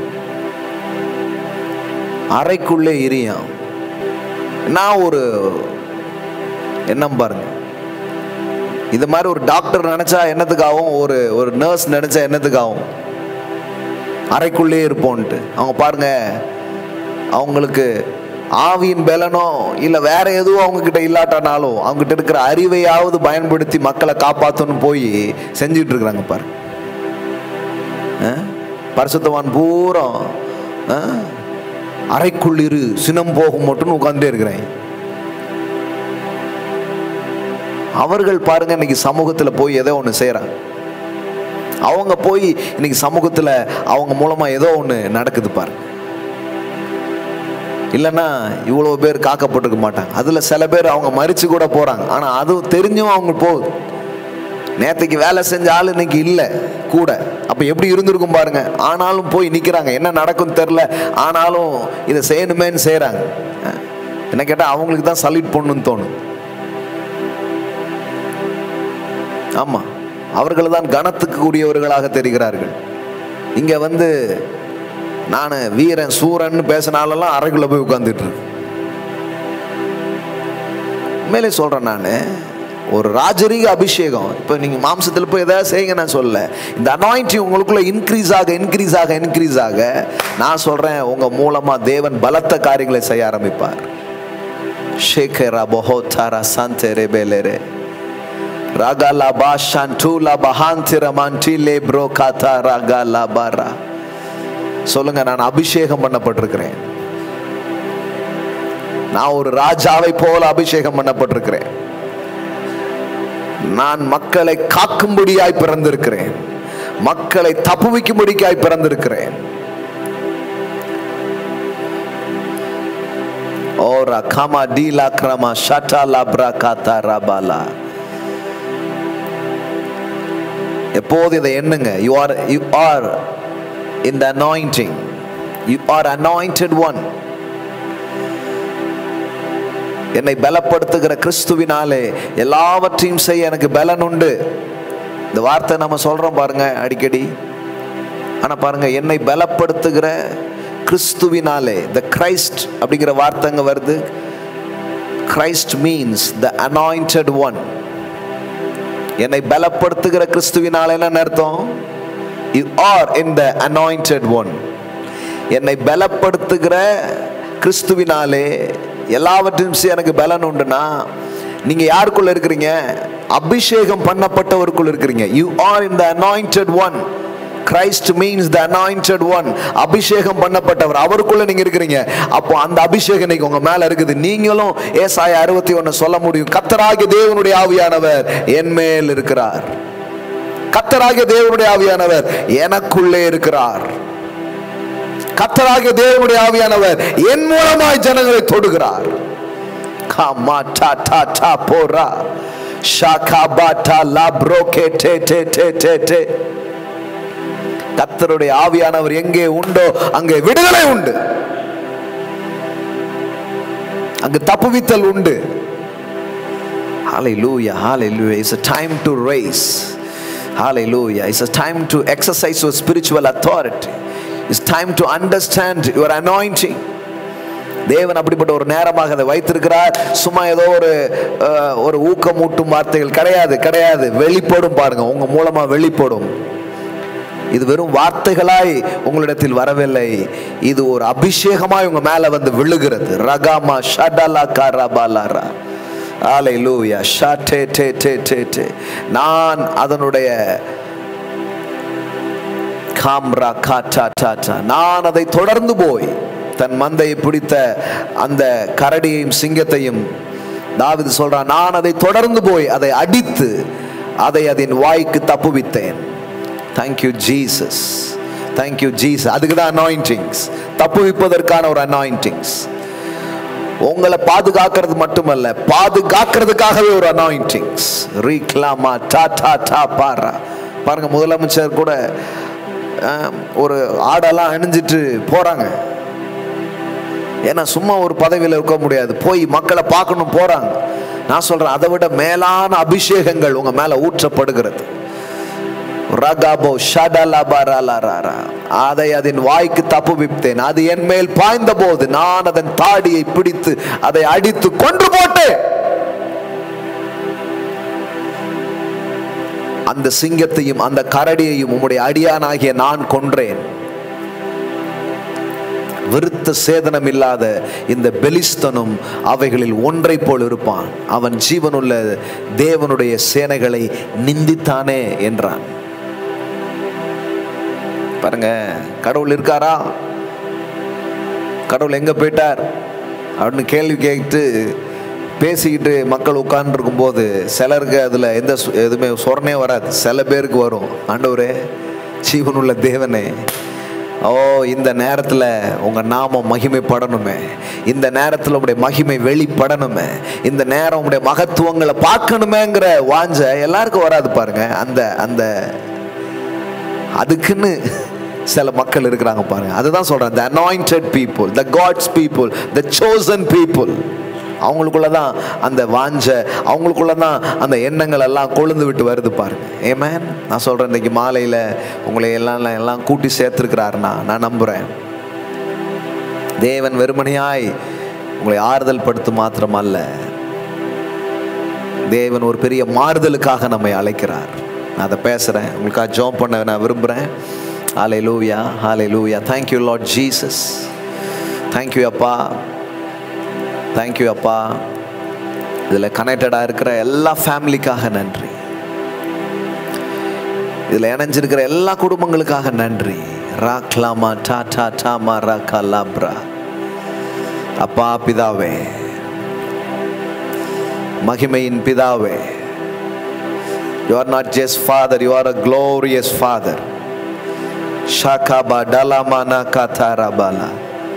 அறைக்குள்ளே எரியும் நான் ஒரு எண்ணம் பாருங்க இது மாதிரி ஒரு டாக்டர் நினைச்சா என்னத்துக்காகவும் ஒரு ஒரு நர்ஸ் நினைச்சா என்னத்துக்காகவும் அறைக்குள்ளே இருப்போன்ட்டு அவங்க பாருங்க அவங்களுக்கு ஆவியின் பலனோ இல்லை வேற எதுவும் அவங்க கிட்ட இல்லாட்டானாலும் அவங்க கிட்ட இருக்கிற அறிவையாவது பயன்படுத்தி மக்களை காப்பாற்றணும் போய் செஞ்சுட்டு இருக்கிறாங்க பாரு அஹ்? பரிசுத்தவான் பூரம் அஹ்? அறைக்குள் இரு சினம் போகும் மட்டும் உட்கார்ந்துட்டே இருக்கிறேன் அவர்கள் பாருங்க இன்னைக்கு சமூகத்துல போய் ஏதோ ஒன்று செய்றாங்க அவங்க போய் இன்னைக்கு சமூகத்துல அவங்க மூலமா ஏதோ ஒன்று நடக்குது பாருங்க இல்லைன்னா இவ்வளோ பேர் காக்கப்பட்டிருக்க மாட்டாங்க அதில் சில பேர் அவங்க மறிச்சு கூட போகிறாங்க ஆனால் அதுவும் தெரிஞ்சும் அவங்க போகுது நேற்றுக்கு வேலை செஞ்ச ஆள் இன்னைக்கு இல்லை கூட அப்போ எப்படி இருந்திருக்கும் பாருங்க ஆனாலும் போய் நிற்கிறாங்க என்ன நடக்கும்னு தெரில ஆனாலும் இதை செய்யணுமேன்னு செய்கிறாங்க என்ன கேட்டால் அவங்களுக்கு தான் சல்யூட் பண்ணணும்னு தோணும் ஆமாம் அவர்கள் தான் கனத்துக்கு உரியவர்களாக தெரிகிறார்கள் இங்கே வந்து நான் வீரன் சூரன் பேசினாலெல்லாம் அறைக்குள்ள போய் உட்காந்துட்டு மேலே சொல்றேன் நான் ஒரு ராஜரீக அபிஷேகம் இப்போ நீங்கள் மாம்சத்தில் போய் எதாவது செய்யுங்க நான் சொல்ல இந்த அனாயிண்டிங் உங்களுக்குள்ள இன்க்ரீஸ் ஆக இன்க்ரீஸ் ஆக இன்க்ரீஸ் ஆக நான் சொல்கிறேன் உங்கள் மூலமாக தேவன் பலத்த காரியங்களை செய்ய ஆரம்பிப்பார் ஷேகரா பொஹோத்தாரா சாந்தே ரெபேலேரே ராகாலா பா ஷான்டூலா பஹாந்திர மான்டிலே ப்ரோ காத்தா ராகாலா பாரா சொல்லுங்க நான் அபிஷேகம் பண்ணப்பட்டிருக்கிறேன் நான் ஒரு ராஜாவை போல அபிஷேகம் பண்ணப்பட்டிருக்கிறேன் நான் மக்களை காக்கும்படியாய் பிறந்திருக்கிறேன் மக்களை தப்புவிக்கும்படியாய் பிறந்திருக்கிறேன் ஓரா கமா டீலா கிரமா ஷட்டா லாப்ரா காத்தா ரபாலா எப்போது இதை எண்ணுங்க you are you are in the anointing you are anointed one என்னை பலப்படுத்துகிற கிறிஸ்துவினாலே எல்லாவற்றையும் செய்ய எனக்கு பலன் உண்டு இந்த வார்த்தை நம்ம சொல்றோம் பாருங்க அடிக்கடி ஆனா பாருங்க என்னை பலப்படுத்துகிற கிறிஸ்துவினாலே த கிரைஸ்ட் அப்படிங்கிற வார்த்தை அங்க வருது Christ means the anointed one என்னை பலப்படுத்துகிற கிறிஸ்துவினாலே என்ன அர்த்தம் you are in the anointed one என்னை பலப்படுத்துகிற கிறிஸ்துவினாலே எல்லாவற்றையும் செய்ய எனக்கு பலன் உண்டுனா நீங்க யாருக்குள்ள இருக்கிறீங்க அபிஷேகம் பண்ணப்பட்டவருக்குள்ள இருக்கிறீங்க you are in the anointed one Christ means the anointed one அபிஷேகம் பண்ணப்பட்டவர் அவருக்குள்ள நீங்க இருக்கிறீங்க அப்போ அந்த அபிஷேகம் இன்னைக்கு உங்க மேல இருக்குது நீங்களும் ஏசாய அறுபத்தி ஒன்னு சொல்ல முடியும் கத்தராகிய தேவனுடைய ஆவியானவர் என் மேல் இருக்கிறார் கத்தராகிய தேவனுடைய ஆவியானவர் எனக்குள்ளே இருக்கிறார் கத்தராகிய தேவனுடைய ஆவியானவர் என் மூலமாய் ஜனங்களை தொடுகிறார் காமா டா டா டா போரா ஷாகா பாட்டா லாப்ரோ கே டே டே டே டே டே கத்தருடைய ஆவியானவர் எங்கே உண்டோ அங்கே விடுதலை உண்டு அங்கு தப்புவித்தல் உண்டு Hallelujah, hallelujah. It's a time to raise. Hallelujah. It's a time to exercise your spiritual authority. It's time to understand your anointing. தேவன் அப்படிப்பட்ட ஒரு நேரமாக அதை வைத்திருக்கிறார் சும்மா ஏதோ ஒரு அஹ், ஒரு ஊக்கமூட்டும் வார்த்தைகள் கிடையாது கிடையாது வெளிப்படும் பாருங்க உங்க மூலமா வெளிப்படும் இது வெறும் வார்த்தைகளாய் உங்களிடத்தில் வரவில்லை இது ஒரு அபிஷேகமாய் உங்க மேல வந்து விழுகிறது ரகாமா ஷடலா காராபாலாரா ஆலை லூயா ஷா டே டே டே டே டே நான் அதனுடைய காம்ரா காட்டா டாட்டா நான் அதை தொடர்ந்து போய் தன் மந்தையை பிடித்த அந்த கரடியையும் சிங்கத்தையும் தாவிது சொல்றான் நான் அதை தொடர்ந்து போய் அதை அடித்து அதை அதன் வாய்க்கு தப்புவித்தேன் தேங்க்யூ ஜீசஸ் தேங்க்யூ ஜீசஸ் அதுக்கு தான் அனாயிண்டிங்ஸ் தப்புவிப்பதற்கான ஒரு அனாயிண்டிங்ஸ் உங்களை பாதுகாக்கிறது மட்டுமல்ல பாதுகாக்கிறதுக்காகவே ஒரு அனாயிண்டிங்ஸ் ரீக்லாமா டா டா டா பாரா பாருங்க முதலமைச்சர் கூட ஆம், ஒரு ஆடெல்லாம் அணிஞ்சிட்டு போறாங்க ஏன்னா சும்மா ஒரு பதவியில் இருக்க முடியாது போய் மக்களை பார்க்கணும் போறாங்க நான் சொல்றேன் அதை விட மேலான அபிஷேகங்கள் உங்க மேல ஊற்றப்படுகிறது ரகாபோ ஷடலபரலரரா. அதை அதன் வாய்க்கு தப்புவித்தேன் அது என் மேல் பாய்ந்த போது நான் அதன் தாடியை பிடித்து அதை அடித்து கொன்று போட்டேன் அந்த சிங்கத்தையும் அந்த கரடியையும் உம்முடைய அடியானாகிய நான் கொன்றேன் விருத்த சேதனம் இல்லாத இந்த பெலிஸ்தனும் அவைகளில் ஒன்றை போல் இருப்பான் அவன் ஜீவனுள்ள தேவனுடைய சேனைகளை நிந்தித்தானே என்றான் பாருங்க கடவுள் இருக்காரா கடவுள் எங்க போயிட்டார் அப்படின்னு கேள்வி கேட்டு பேசிக்கிட்டு மக்கள் உட்கார்ந்துருக்கும் போது சிலருக்கு அதில் எந்த சு- எதுவுமே சொரணே வராது சில பேருக்கு வரும் ஆண்டவரே ஜீவனுள்ள தேவனே ஓ இந்த நேரத்தில் உங்கள் நாமம் மகிமைப்படணுமே இந்த நேரத்தில் உங்களுடைய மகிமை வெளிப்படணுமே இந்த நேரம் உங்களுடைய மகத்துவங்களை பார்க்கணுமேங்கிற வாஞ்ச எல்லாருக்கும் வராது பாருங்க அந்த அந்த அதுக்குன்னு சில மக்கள் இருக்கிறாங்க பாருங்க அதுதான் சொல்றேன் the anointed people the god's people the chosen people அவங்களுக்குள்ள தான் அந்த வாஞ்ச அவங்களுக்குள்ள தான் அந்த எண்ணங்கள் எல்லாம் கொழுந்து விட்டு வருது பாருங்க ஏமேன் நான் சொல்றேன் இன்னைக்கு மாலையில உங்களை எல்லாம் எல்லாம் கூட்டி சேர்த்துருக்கிறாருன்னா நான் நம்புறேன் தேவன் வெறுமனையாய் உங்களை ஆறுதல் படுத்து மாத்திரம் அல்ல தேவன் ஒரு பெரிய மாறுதலுக்காக நம்மை அழைக்கிறார் நான் அதை பேசுகிறேன் உங்களுக்காக ஜோம் பண்ண நான் விரும்புகிறேன் ஹாலே hallelujah hallelujah thank you Lord Jesus thank you அப்பா தேங்க்யூ அப்பா இதில் கனெக்டடாக இருக்கிற எல்லா ஃபேமிலிக்காக நன்றி இதில் இணைஞ்சிருக்கிற எல்லா குடும்பங்களுக்காக நன்றி ராக்லாமா டாடா டாமா ராக்கா லாப்ரா அப்பா பிதாவே மகிமையின் பிதாவே you are not just Father you are a glorious Father ஷாகாபா டலாமானா காத்தாராபாலா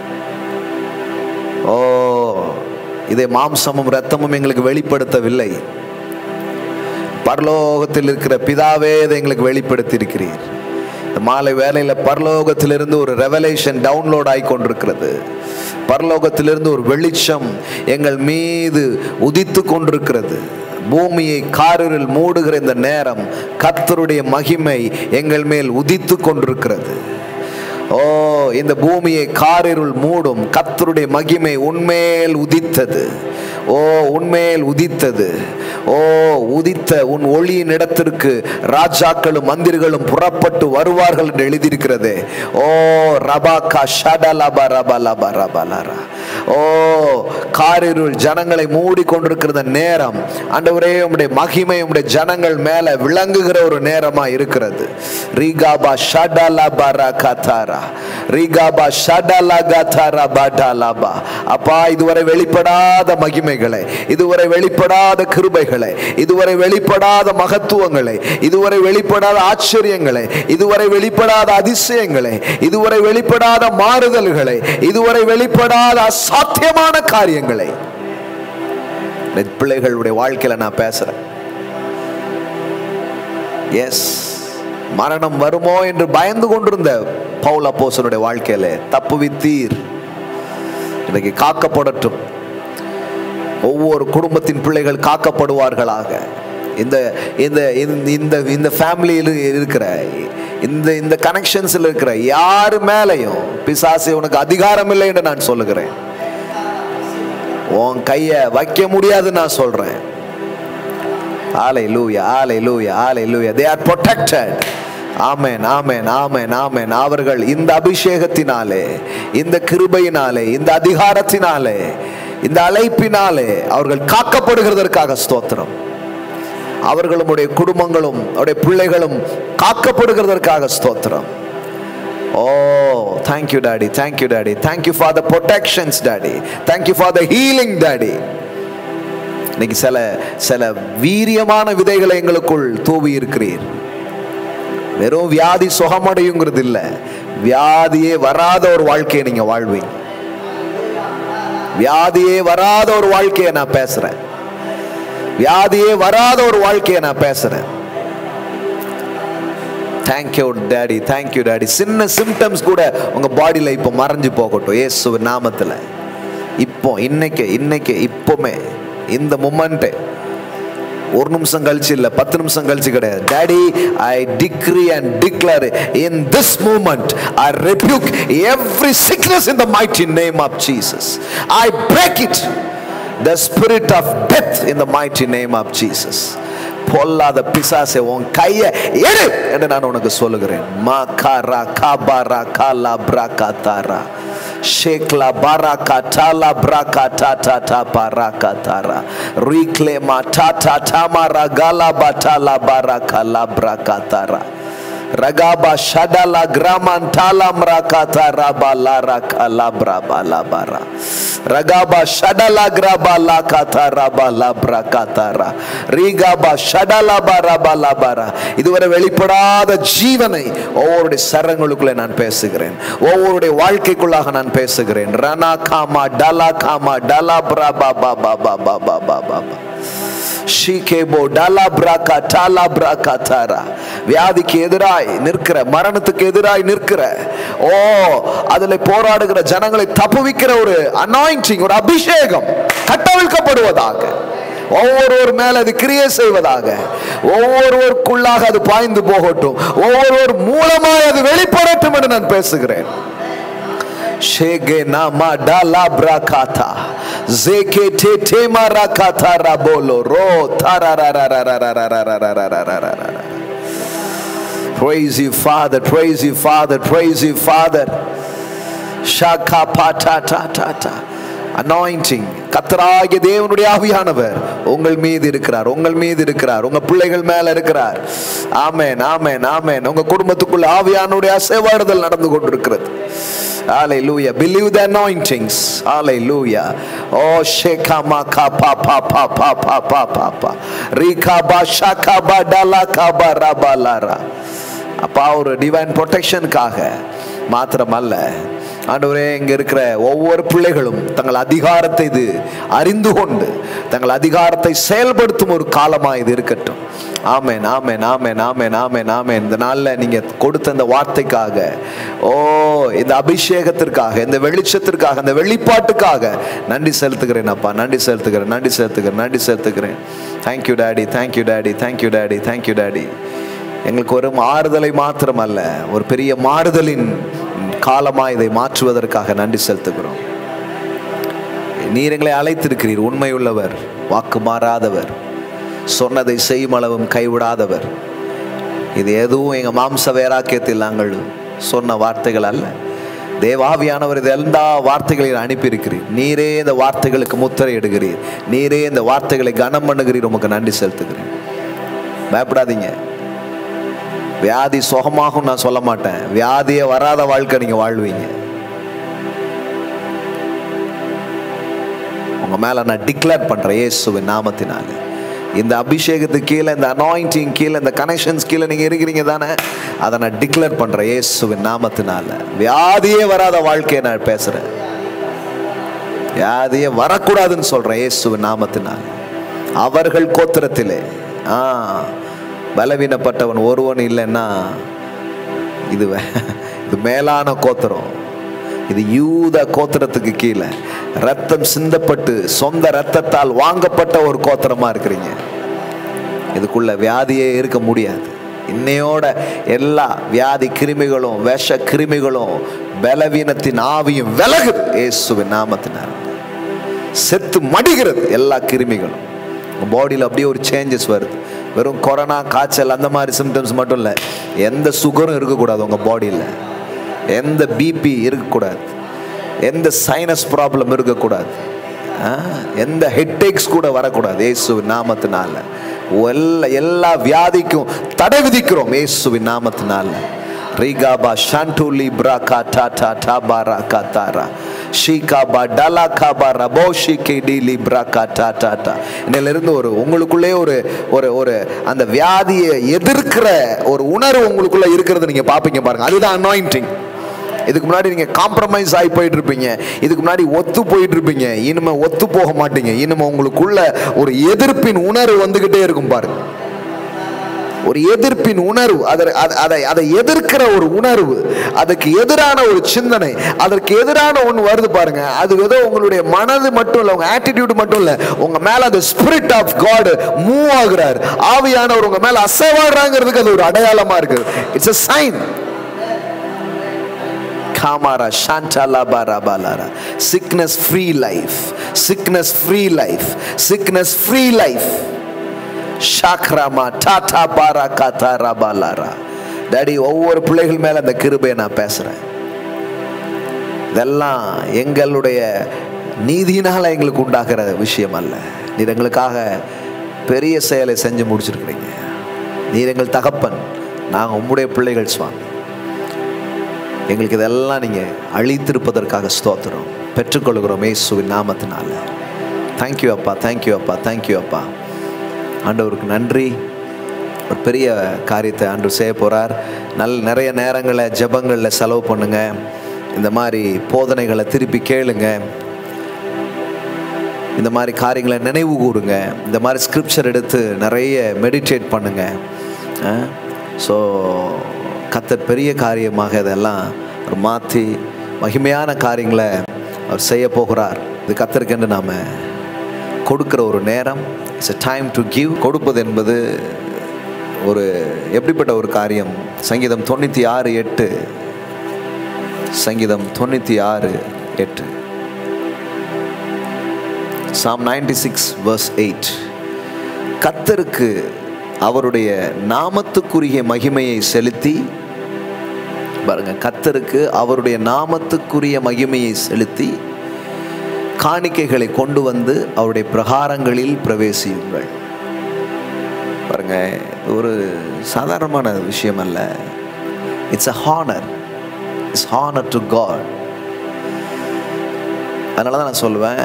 ஓ இதை மாம்சமும் இரத்தமும் எங்களுக்கு வெளிப்படுத்தவில்லை பரலோகத்தில் இருக்கிற பிதாவே இதை எங்களுக்கு வெளிப்படுத்தி இருக்கிறீர் இந்த மாலை வேலையில் பரலோகத்திலிருந்து ஒரு ரெவலேஷன் டவுன்லோட் ஆகி கொண்டிருக்கிறது பரலோகத்திலிருந்து ஒரு வெளிச்சம் எங்கள் மீது உதித்து கொண்டிருக்கிறது பூமியை காரில் மூடுகிற இந்த நேரம் கர்த்தருடைய மகிமை எங்கள் மேல் உதித்து கொண்டிருக்கிறது ஓ இந்த பூமியை காரிருள் மூடும் கர்த்தருடைய மகிமை உன்மேல் உதித்தது ஓ உன்மேல் உதித்தது ஓ உதித்த உன் ஒளியின் இடத்திற்கு ராஜாக்களும் மந்திரிகளும் புறப்பட்டு வருவார்கள் என்று எழுதியிருக்கிறது ஓ ரபாக்கா ஷடலபா ரபா லபா ரபா லரா ஓ காரிருள் ஜனங்களை மூடி கொண்டிருக்கிற நேரம் ஆண்டவரே உம்முடைய மகிமை உம்முடைய ஜனங்கள் மேல விளங்குகிற ஒரு நேரமா இருக்கிறது ரீகாபா ஷடலா பரா கதாரா ரீகாபா ஷடலா கதாரா பாடாலாபா அப்பா இதுவரை வெளிப்படாத மகிமைகளை இதுவரை வெளிப்படாத கிருபைகளை இதுவரை வெளிப்படாத மகத்துவங்களை இதுவரை வெளிப்படாத ஆச்சரியங்களை இதுவரை வெளிப்படாத அதிசயங்களை இதுவரை வெளிப்படாத மாறுதல்களை இதுவரை வெளிப்படாத அசாத்தியமான காரியங்களை இந்த பிள்ளைகளுடைய வாழ்க்கையில நான் பேசுறேன் எஸ் மரணம் வருமோ என்று பயந்து கொண்டிருந்த பவுல் அப்போசனுடைய வாழ்க்கையில தப்புவித்தீர் இன்னைக்கு காக்கப்படட்டும் ஒவ்வொரு குடும்பத்தின் பிள்ளைகள் காக்கப்படுவார்களாக இந்த இந்த இந்த- இந்த இந்த ஃபேமிலியில் இருக்கிற இந்த இந்த கனெக்ஷன்ஸில் இருக்கிற யார் மேலையும் பிசாசு உனக்கு அதிகாரம் இல்லை என்று நான் சொல்லுகிறேன் உன் கையை வைக்க முடியாதுன்னு நான் சொல்றேன் ஆலை லூயா ஆலை லூயா ஆலை லூயா தே ஆர் protected ஆமென் ஆமென் ஆமென் ஆமென் அவர்கள் இந்த அபிஷேகத்தினாலே இந்த கிருபையினாலே இந்த அதிகாரத்தினாலே இந்த அழைப்பினாலே அவர்கள் காக்கப்படுகிறதற்காக ஸ்தோத்திரம் அவர்களும் உடைய குடும்பங்களும் அவருடைய பிள்ளைகளும் காக்கப்படுகிறதற்காக ஸ்தோத்திரம் oh thank you daddy thank you daddy thank you for the protections daddy thank you for the healing daddy இன்னைக்கு சில சில வீரியமான விதைகளை எங்களுக்குள் தூவி இருக்கிறீர் வெறும் வியாதி சுகமடையுங்கிறது இல்ல வியாதியே வராத ஒரு வாழ்க்கையை நீங்க வாழ்வீங்க வியாதியே வராத ஒரு வாழ்க்கையை நான் பேசுறேன் வியாதியே வராத ஒரு வாழ்க்கையை நான் பேசுறேன் தேங்க்யூ டேடி தேங்க்யூ டேடி சின்ன சிம்டம்ஸ் கூட உங்க பாடியில இப்போ மறைஞ்சு போகட்டும் இயேசு நாமத்துல இப்போ இன்னைக்கு இன்னைக்கு இப்போமே இந்த மூமெண்ட் ஒரு நிமிஷம் கழிச்சு இல்ல பத்து நிமிஷம் கழிச்சு கிடையாது daddy I decree and declare in this moment I rebuke every sickness in the mighty name of Jesus I break it the spirit of death in the mighty name of Jesus பொல்லாத பிசாசை உன் கையை எடு என்று நான் உனக்கு சொல்லுகிறேன் மா காரா காபாரா காலா பிரா தாரா ஷேக்லா பாராக்கா டாலா பிராக்கா டாடா டா பாராக்கா தாரா ரீக்லே மா டாடா டாமாரா காலா பாட்டாலா பாராக்கா லா பிராக்கா தாரா ரகாபா ஷடலா கிராமன் டாலாம் ராகாதா ரபா லா ரகா லா பிரபா லா பாரா ரகாபா ஷடலா கிராபா லா காதா ரபா லா பிரகாதாரா ரீகாபா ஷடலா பாரபா லா பாரா இதுவரை வெளிப்படாத ஜீவனை ஒவ்வொருடைய சரங்களுக்குள்ளே நான் பேசுகிறேன் ஒவ்வொருடைய வாழ்க்கைக்குள்ளாக நான் பேசுகிறேன் ரணா காமா டலா காமா டலா பிரபா பா பா பா பா பா பா பா பா ஷீகேபோ டலா பிராக்கா டாலா பிராக்கா தாரா வியாதிக்கு எதிராய் நிற்கிற மரணத்துக்கு எதிராய் நிற்கிற ஓ அதுல போராடுகிற ஜனங்களை தப்புவிக்கிற ஒரு அனாயிண்டிங் ஒரு அபிஷேகம் கட்டவிழ்க்கப்படுவதாக ஒவ்வொருவர் மேல அது கிரியை செய்வதாக ஒவ்வொருவருக்குள்ளாக அது பாய்ந்து போகட்டும் ஒவ்வொருவர் மூலமாய் அது வெளிப்படட்டும் என்று நான் பேசுகிறேன் shege nama dala brakata zeke te tema rakata rabolo ro tararararararararararararararara. Praise you, Father. Praise you, Father. Praise you, Father. ஷாகாபாட்டாட்டாட்டாட்டா. anointing கத்தராகிய தேவனுடைய ஆவியானவர் உங்கள் மீது இருக்கிறார் உங்கள் மீது இருக்கிறார் உங்க பிள்ளைகள் மேல இருக்கிறார் ஆமென் ஆமென் ஆமென் உங்க குடும்பத்துக்குள்ள ஆவியானுடைய அசைவாடுதல் நடந்து கொண்டிருக்கிறது Hallelujah. Believe the anointings. Hallelujah. Oh, shekama ka pa pa pa pa pa pa pa pa. Rika ba shaka ba dala ka ba ra ba la ra. அப்பா ஒரு டிவைன் ப்ரொடெக்ஷனுக்காக மாத்திரமல்ல ஆண்டவரே இங்க இருக்கிற ஒவ்வொரு பிள்ளைகளும் தங்கள் அதிகாரத்தை இது அறிந்து கொண்டு தங்கள் அதிகாரத்தை செயல்படுத்தும் ஒரு காலமா இது இருக்கட்டும் ஆமென் ஆமென் ஆமென் ஆமென் ஆமென் ஆமென் இந்த நாள்ல நீங்க கொடுத்த இந்த வார்த்தைக்காக ஓ இந்த அபிஷேகத்திற்காக இந்த வெளிச்சத்திற்காக இந்த வெளிப்பாட்டுக்காக நன்றி செலுத்துகிறேன் அப்பா நன்றி செலுத்துகிறேன் நன்றி செலுத்துகிறேன் நன்றி செலுத்துகிறேன் thank you daddy thank you daddy thank you daddy thank you daddy எங்களுக்கு ஒரு ஆறுதலை மாத்திரமல்ல ஒரு பெரிய மாறுதலின் காலமா இதை மாற்றுவதற்காக நன்றி செலுத்துகிறோம் நீர் எங்களை அழைத்திருக்கிறீர் உண்மையுள்ளவர் வாக்கு மாறாதவர் சொன்னதை செய்யும் அளவும் கைவிடாதவர் இது எதுவும் எங்க மாம்ச வேறாக்கியத்தில் நாங்கள் சொன்ன வார்த்தைகள் அல்ல தேவாவியானவர் இது எல்லா வார்த்தைகளையும் அனுப்பியிருக்கிறீர் நீரே இந்த வார்த்தைகளுக்கு முத்திரை இடுகிறீர் நீரே இந்த வார்த்தைகளை கனம் பண்ணுகிறீர் உமக்கு நன்றி செலுத்துகிறேன் பயப்படாதீங்க வியாதி சுகமாகும் நான் சொல்ல மாட்டேன் வியாதியே வராத வாழ்க்கை நீங்க வாழ்வீங்க உங்க மேல நான் டிக்ளேர் பண்றேன் இயேசுவின் நாமத்தினால இந்த அபிஷேகத்துக்கு கீழே இந்த அனாயிண்டிங் கீழே இந்த கனெக்ஷன்ஸ் கீழே நீங்க இருக்கிறீங்க தானே அதை நான் டிக்ளேர் பண்றேன் இயேசுவின் நாமத்தினால வியாதியே வராத வாழ்க்கையை நான் பேசுறேன் வியாதியே வரக்கூடாதுன்னு சொல்றேன் இயேசுவின் நாமத்தினால அவர்கள் கோத்திரத்திலே ஆ பலவீனப்பட்டவன் ஒருவன் இல்லைன்னா இது வே- இது மேலான கோத்திரம் இது யூத கோத்திரத்துக்கு கீழே ரத்தம் சிந்தப்பட்டு சொந்த ரத்தத்தால் வாங்கப்பட்ட ஒரு கோத்திரமா இருக்கிறீங்க இதுக்குள்ள வியாதியே இருக்க முடியாது இன்னையோட எல்லா வியாதி கிருமிகளும் விஷ கிருமிகளும் பலவீனத்தின் ஆவியும் விலகுது இயேசுவின் நாமத்தினால் செத்து மடிகிறது எல்லா கிருமிகளும் பாடியில் அப்படியே ஒரு சேஞ்சஸ் வருது வெறும் கொரோனா காய்ச்சல் அந்த மாதிரி சிம்டம்ஸ் மட்டும் இல்லை எந்த சுகரும் இருக்கக்கூடாது உங்கள் பாடியில் எந்த பிபி இருக்கக்கூடாது எந்த சைனஸ் ப்ராப்ளம் இருக்கக்கூடாது ஆ, எந்த ஹெட்டேக்ஸ் கூட வரக்கூடாது இயேசுவின் நாமத்தினால எல்லா எல்லா வியாதிக்கும் தடை விதிக்கிறோம் இயேசுவின் நாமத்தினால ரிகாபா ஷாண்டூலி பிரா டாடா டாபாரா காத்தாரா ஷீகாபா டலா காபா ரபோஷி கேடிலி பிரா டாடா இன்னிலிருந்து ஒரு உங்களுக்குள்ளே ஒரு ஒரு ஒரு அந்த வியாதியை எதிர்க்கிற ஒரு உணர்வு உங்களுக்குள்ள இருக்கிறது நீங்க பாப்பீங்க பாருங்க அதுதான் அனாயிண்டிங் இதுக்கு முன்னாடி நீங்க காம்ப்ரமைஸ் ஆகி போயிட்டு இருப்பீங்க இதுக்கு முன்னாடி ஒத்து போயிட்டு இருப்பீங்க இனிமே ஒத்து போக மாட்டீங்க இனிமே உங்களுக்குள்ள ஒரு எதிர்ப்பின் உணர்வு வந்துகிட்டே இருக்கும் பாருங்க ஒரு எதிர்ப்பின் உணர்வு அதை அதை- அதை அதை எதிர்க்கிற ஒரு உணர்வு அதுக்கு எதிரான ஒரு சிந்தனை அதற்கு எதிரான ஒன்று வருது பாருங்க அது ஏதோ உங்களுடைய மனது மட்டும் இல்லை உங்க ஆட்டிடியூட் மட்டும் இல்லை உங்க மேல அந்த ஸ்பிரிட் ஆஃப் காட் மூவ் ஆகுறார் ஆவியானவர் உங்க மேல அசைவாடுறாங்கிறதுக்கு அது ஒரு அடையாளமா இருக்குது it's a sign Kamara Shantala Barabalara. Sickness free life. Sickness free life. Sickness free life. ஷாக்ராமா டாடா பாரா காத்தா ரபாலாரா டாடி ஒவ்வொரு பிள்ளைகள் மேல அந்த கிருபையை நான் பேசுறேன் இதெல்லாம் எங்களுடைய நீதியினால எங்களுக்கு உண்டாகிற விஷயம் அல்ல நீர் எங்களுக்காக பெரிய செயலை செஞ்சு முடிச்சிருக்கிறீங்க நீர் எங்கள் தகப்பன் நாங்கள் உம்முடைய பிள்ளைகள் சுவாமி எங்களுக்கு இதெல்லாம் நீங்கள் அழித்திருப்பதற்காக ஸ்தோத்திரம் பெற்றுக்கொள்கிறோம் இயேசுவின் நாமத்தினால தேங்க்யூ அப்பா தேங்க்யூ அப்பா தேங்க்யூ அப்பா ஆண்டவருக்கு நன்றி ஒரு பெரிய காரியத்தை ஆண்டு செய்ய போகிறார் நல் நிறைய நேரங்களை ஜெபங்களில் செலவு பண்ணுங்க இந்த மாதிரி போதனைகளை திருப்பி கேளுங்க இந்த மாதிரி காரியங்களை நினைவு கூறுங்க இந்த மாதிரி ஸ்கிரிப்சர் எடுத்து நிறைய மெடிடேட் பண்ணுங்க ஸோ கத்தர் பெரிய காரியமாக இதெல்லாம் அவர் மாற்றி மகிமையான காரியங்களை அவர் செய்ய போகிறார் இது கத்தருக்கென்று நாம் கொடுக்கிற ஒரு நேரம் it's a time to give கொடுப்பது என்பது ஒரு எப்படிப்பட்ட ஒரு காரியம் சங்கீதம் தொண்ணூற்றி ஆறு எட்டு சங்கீதம் தொண்ணூற்றி ஆறு எட்டு psalm ninety six verse eight கத்தருக்கு அவருடைய நாமத்துக்குரிய மகிமையை செலுத்தி பாருங்க கத்தருக்கு அவருடைய நாமத்துக்குரிய மகிமையை செலுத்தி காணிக்கைகளை கொண்டு வந்து அவருடைய பிரகாரங்களில் பிரவேசியுங்கள் பாருங்க இது ஒரு சாதாரணமான விஷயம் அல்ல it's a honour it's honour to God அதனால தான் நான் சொல்லுவேன்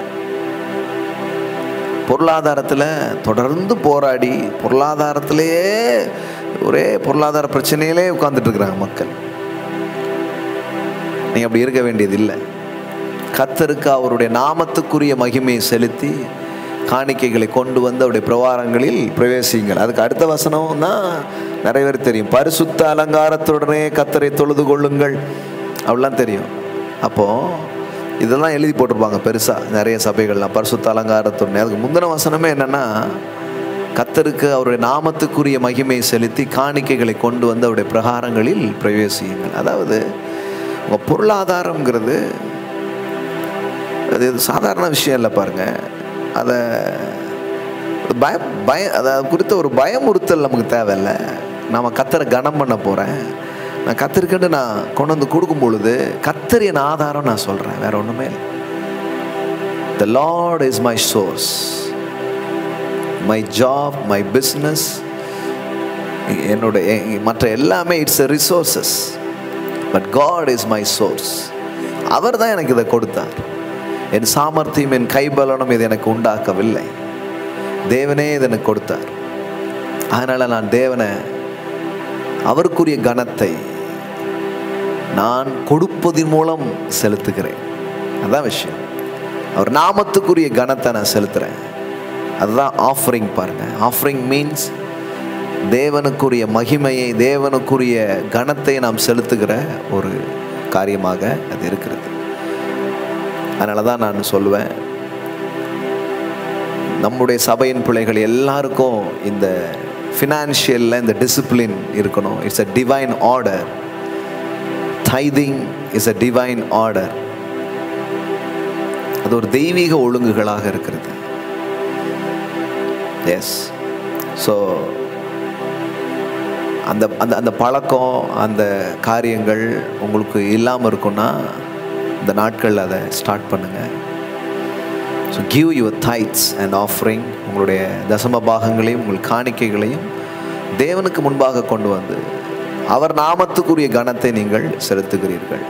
பொருளாதாரத்தில் தொடர்ந்து போராடி பொருளாதாரத்திலேயே ஒரே பொருளாதார பிரச்சனையிலே உட்கார்ந்துட்டு இருக்கிறாங்க மக்கள் நீங்கள் அப்படி இருக்க வேண்டியது இல்லை கத்தருக்கு அவருடைய நாமத்துக்குரிய மகிமையை செலுத்தி காணிக்கைகளை கொண்டு வந்து அவருடைய பிரவாரங்களில் பிரவேசியுங்கள் அதுக்கு அடுத்த வசனம் தான் நிறைய பேர் தெரியும் பரிசுத்த அலங்காரத்துடனே கத்தரை தொழுது கொள்ளுங்கள் அப்படிலாம் தெரியும் அப்போது இதெல்லாம் எழுதி போட்டிருப்பாங்க பெருசாக நிறைய சபைகள்லாம் பரிசுத்த அலங்காரத்துடனே அதுக்கு முந்தின வசனமே என்னென்னா கத்தருக்கு அவருடைய நாமத்துக்குரிய மகிமையை செலுத்தி காணிக்கைகளை கொண்டு வந்து அவருடைய பிரகாரங்களில் பிரவேசியுங்கள் அதாவது உங்கள் பொருளாதாரங்கிறது அது சாதாரண விஷயம் இல்லை பாருங்க அதை பயம் பய அதை குறித்த ஒரு பயமுறுத்தல் நமக்கு தேவையில்லை நாம் கத்தரை கனம் பண்ண போகிறேன் நான் கத்திருக்கேன்னு நான் கொண்டு வந்து கொடுக்கும் பொழுது கத்தர் என் ஆதாரம் நான் சொல்கிறேன் வேற ஒன்றுமே இல்லை the lord is my source my job my business என்னோட எ- மற்ற எல்லாமே it's a resources but God is my source அவர் தான் எனக்கு இதை கொடுத்தார் என் சாமர்த்தியம் என் கைபலனும் இது எனக்கு உண்டாக்கவில்லை தேவனே இது எனக்கு கொடுத்தார் அதனால் நான் தேவனை அவருக்குரிய கனத்தை நான் கொடுப்பதின் மூலம் செலுத்துகிறேன் அதான் விஷயம் அவர் நாமத்துக்குரிய கனத்தை நான் செலுத்துகிறேன் அதுதான் ஆஃபரிங் பாருங்க ஆஃபரிங் மீன்ஸ் தேவனுக்குரிய மகிமையை தேவனுக்குரிய கனத்தை நாம் செலுத்துகிற ஒரு காரியமாக அது இருக்கிறது அதனால தான் நான் சொல்லுவேன் நம்முடைய சபையின் பிள்ளைகள் எல்லாருக்கும் இந்த ஃபினான்ஷியலில் இந்த டிசிப்ளின் இருக்கணும் it's a divine order tithing is a divine order அது ஒரு தெய்வீக ஒழுங்குகளாக இருக்கிறது எஸ் ஸோ அந்த அந்த அந்த பழக்கம் அந்த காரியங்கள் உங்களுக்கு இல்லாமல் இருக்குன்னா இந்த நாட்கள் அதை ஸ்டார்ட் பண்ணுங்கள் so give your tithes and offering உங்களுடைய தசம பாகங்களையும் உங்கள் காணிக்கைகளையும் தேவனுக்கு முன்பாக கொண்டு வந்து அவர் நாமத்துக்குரிய கனத்தை நீங்கள் செலுத்துகிறீர்கள்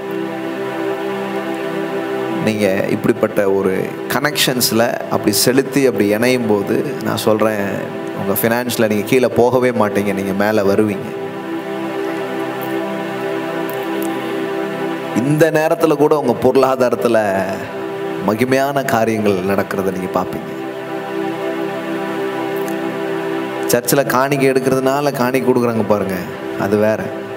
நீங்கள் இப்படிப்பட்ட ஒரு கனெக்ஷன்ஸில் அப்படி செலுத்தி அப்படி இணையும் போது நான் சொல்கிறேன் உங்கள் ஃபினான்ஸில் நீங்கள் கீழே போகவே மாட்டீங்க நீங்கள் மேலே வருவீங்க இந்த நேரத்தில் கூட உங்கள் பொருளாதாரத்தில் மகிமையான காரியங்கள் நடக்கிறத நீங்கள் பார்ப்பீங்க சர்ச்சில் காணிக்கை எடுக்கிறதுனால காணிக்கை கொடுக்குறாங்க பாருங்க அது வேற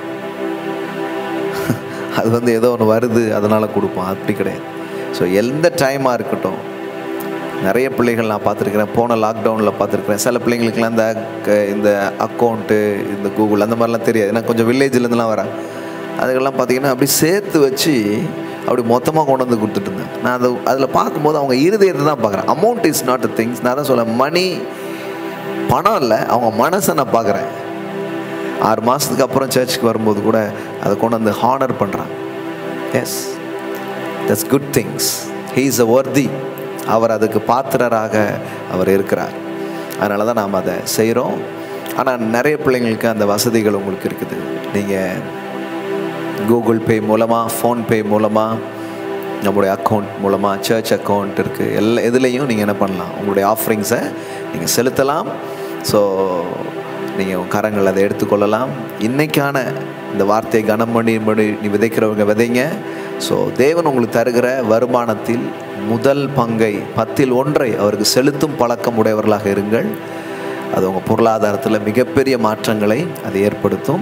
அது வந்து ஏதோ ஒன்று வருது அதனால் கொடுப்போம் அப்படி கிடையாது ஸோ எந்த டைமாக இருக்கட்டும் நிறைய பிள்ளைகள் நான் பார்த்துருக்கிறேன் போன லாக்டவுனில் பார்த்துருக்கிறேன் சில பிள்ளைங்களுக்குலாம் இந்த க- இந்த அக்கௌண்ட்டு இந்த கூகுள் அந்த மாதிரிலாம் தெரியாது ஏன்னா கொஞ்சம் வில்லேஜ்லேருந்துலாம் வரேன் அதுக்கெல்லாம் பார்த்தீங்கன்னா அப்படி சேர்த்து வச்சு அப்படி மொத்தமாக கொண்டு வந்து கொடுத்துட்டு இருந்தேன் நான் அதை அதில் பார்க்கும்போது அவங்க இருதயத்தை தான் பார்க்குறேன் amount is not a things நான் தான் சொல்ல மணி பணம் இல்லை அவங்க மனசை நான் பார்க்குறேன் ஆறு மாதத்துக்கு அப்புறம் சர்ச்சுக்கு வரும்போது கூட அதை கொண்டு வந்து ஹானர் பண்ணுறான் yes that's good things he is a worthy அவர் அதுக்கு பாத்திரராக அவர் இருக்கிறார் அதனால தான் நாம் அதை செய்கிறோம் ஆனால் நிறைய பிள்ளைங்களுக்கு அந்த வசதிகள் உங்களுக்கு இருக்குது நீங்கள் கூகுள் பே மூலமாக ஃபோன்பே மூலமாக நம்முடைய அக்கௌண்ட் மூலமாக சர்ச் அக்கௌண்ட் இருக்குது எல்லா இதுலேயும் நீங்கள் என்ன பண்ணலாம் உங்களுடைய ஆஃபரிங்ஸை நீங்கள் செலுத்தலாம் ஸோ நீங்கள் உங்க கரங்கள் அதை எடுத்துக்கொள்ளலாம் இன்னைக்கான இந்த வார்த்தையை கனம் பண்ணி பண்ணி நீ விதைக்கிறவங்க விதைங்க ஸோ தேவன் உங்களுக்கு தருகிற வருமானத்தில் முதல் பங்கை பத்தில் ஒன்றை அவருக்கு செலுத்தும் பழக்கம் உடையவர்களாக இருங்கள் அது உங்கள் பொருளாதாரத்தில் மிகப்பெரிய மாற்றங்களை அது ஏற்படுத்தும்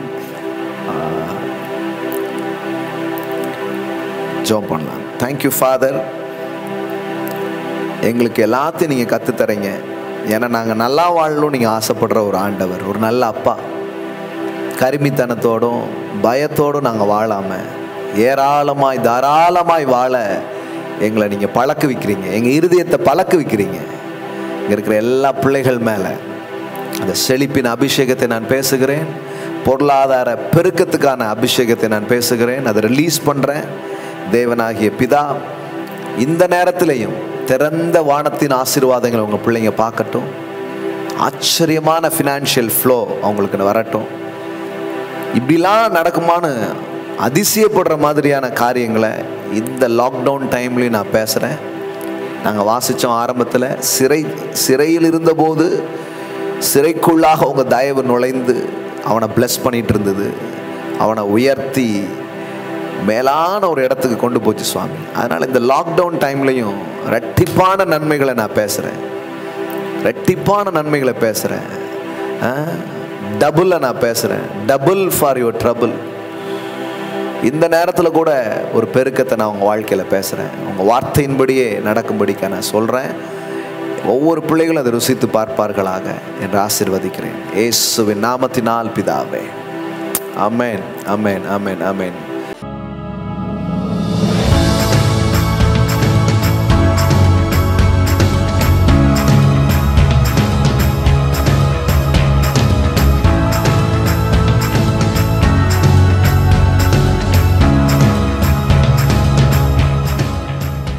ஜோம் பண்ணலாம் தேங்க்யூ ஃபாதர் எங்களுக்கு எல்லாத்தையும் நீங்கள் கற்றுத்தரீங்க ஏன்னா நாங்கள் நல்லா வாழணும் நீங்கள் ஆசைப்படுற ஒரு ஆண்டவர் ஒரு நல்ல அப்பா கருமித்தனத்தோடும் பயத்தோடும் நாங்கள் வாழாமல் ஏராளமாய் தாராளமாய் வாழ எங்களை நீங்கள் பழக்க வைக்கிறீங்க எங்கள் இருதயத்தை பழக்க வைக்கிறீங்க இங்கே இருக்கிற எல்லா பிள்ளைகள் மேலே அந்த செழிப்பின் அபிஷேகத்தை நான் பேசுகிறேன் பொருளாதார பெருக்கத்துக்கான அபிஷேகத்தை நான் பேசுகிறேன் அதை ரிலீஸ் பண்ணுறேன் தேவனாகிய பிதா இந்த நேரத்திலையும் திறந்த வானத்தின் ஆசீர்வாதங்களை உங்கள் பிள்ளைங்க பார்க்கட்டும் ஆச்சரியமான ஃபினான்ஷியல் ஃப்ளோ அவங்களுக்கு வரட்டும் இப்படிலாம் நடக்குமான்னு அதிசயப்படுற மாதிரியான காரியங்களை இந்த லாக்டவுன் டைம்லேயும் நான் பேசுகிறேன் நாங்கள் வாசித்தோம் ஆரம்பத்தில் சிறை சிறையில் இருந்தபோது சிறைக்குள்ளாக உங்கள் தயவு நுழைந்து அவனை bless பண்ணிட்டு இருந்தது அவனை உயர்த்தி மேலான ஒரு இடத்துக்கு கொண்டு போச்சு சுவாமி அதனால் இந்த லாக்டவுன் டைம்லையும் ரெட்டிப்பான நன்மைகளை நான் பேசுகிறேன் ரெட்டிப்பான நன்மைகளை பேசுகிறேன் டபுளை நான் பேசுகிறேன் டபுள் ஃபார் யுவர் ட்ரபுள் இந்த நேரத்தில் கூட ஒரு பெருக்கத்தை நான் உங்கள் வாழ்க்கையில் பேசுகிறேன் உங்கள் வார்த்தையின்படியே நடக்கும்படிக்க நான் சொல்கிறேன் ஒவ்வொரு பிள்ளைகளும் அதை ருசித்து பார்ப்பார்களாக என்று ஆசீர்வதிக்கிறேன் இயேசுவின் நாமத்தினால் பிதாவே அமேன் அமேன் அமேன் அமேன்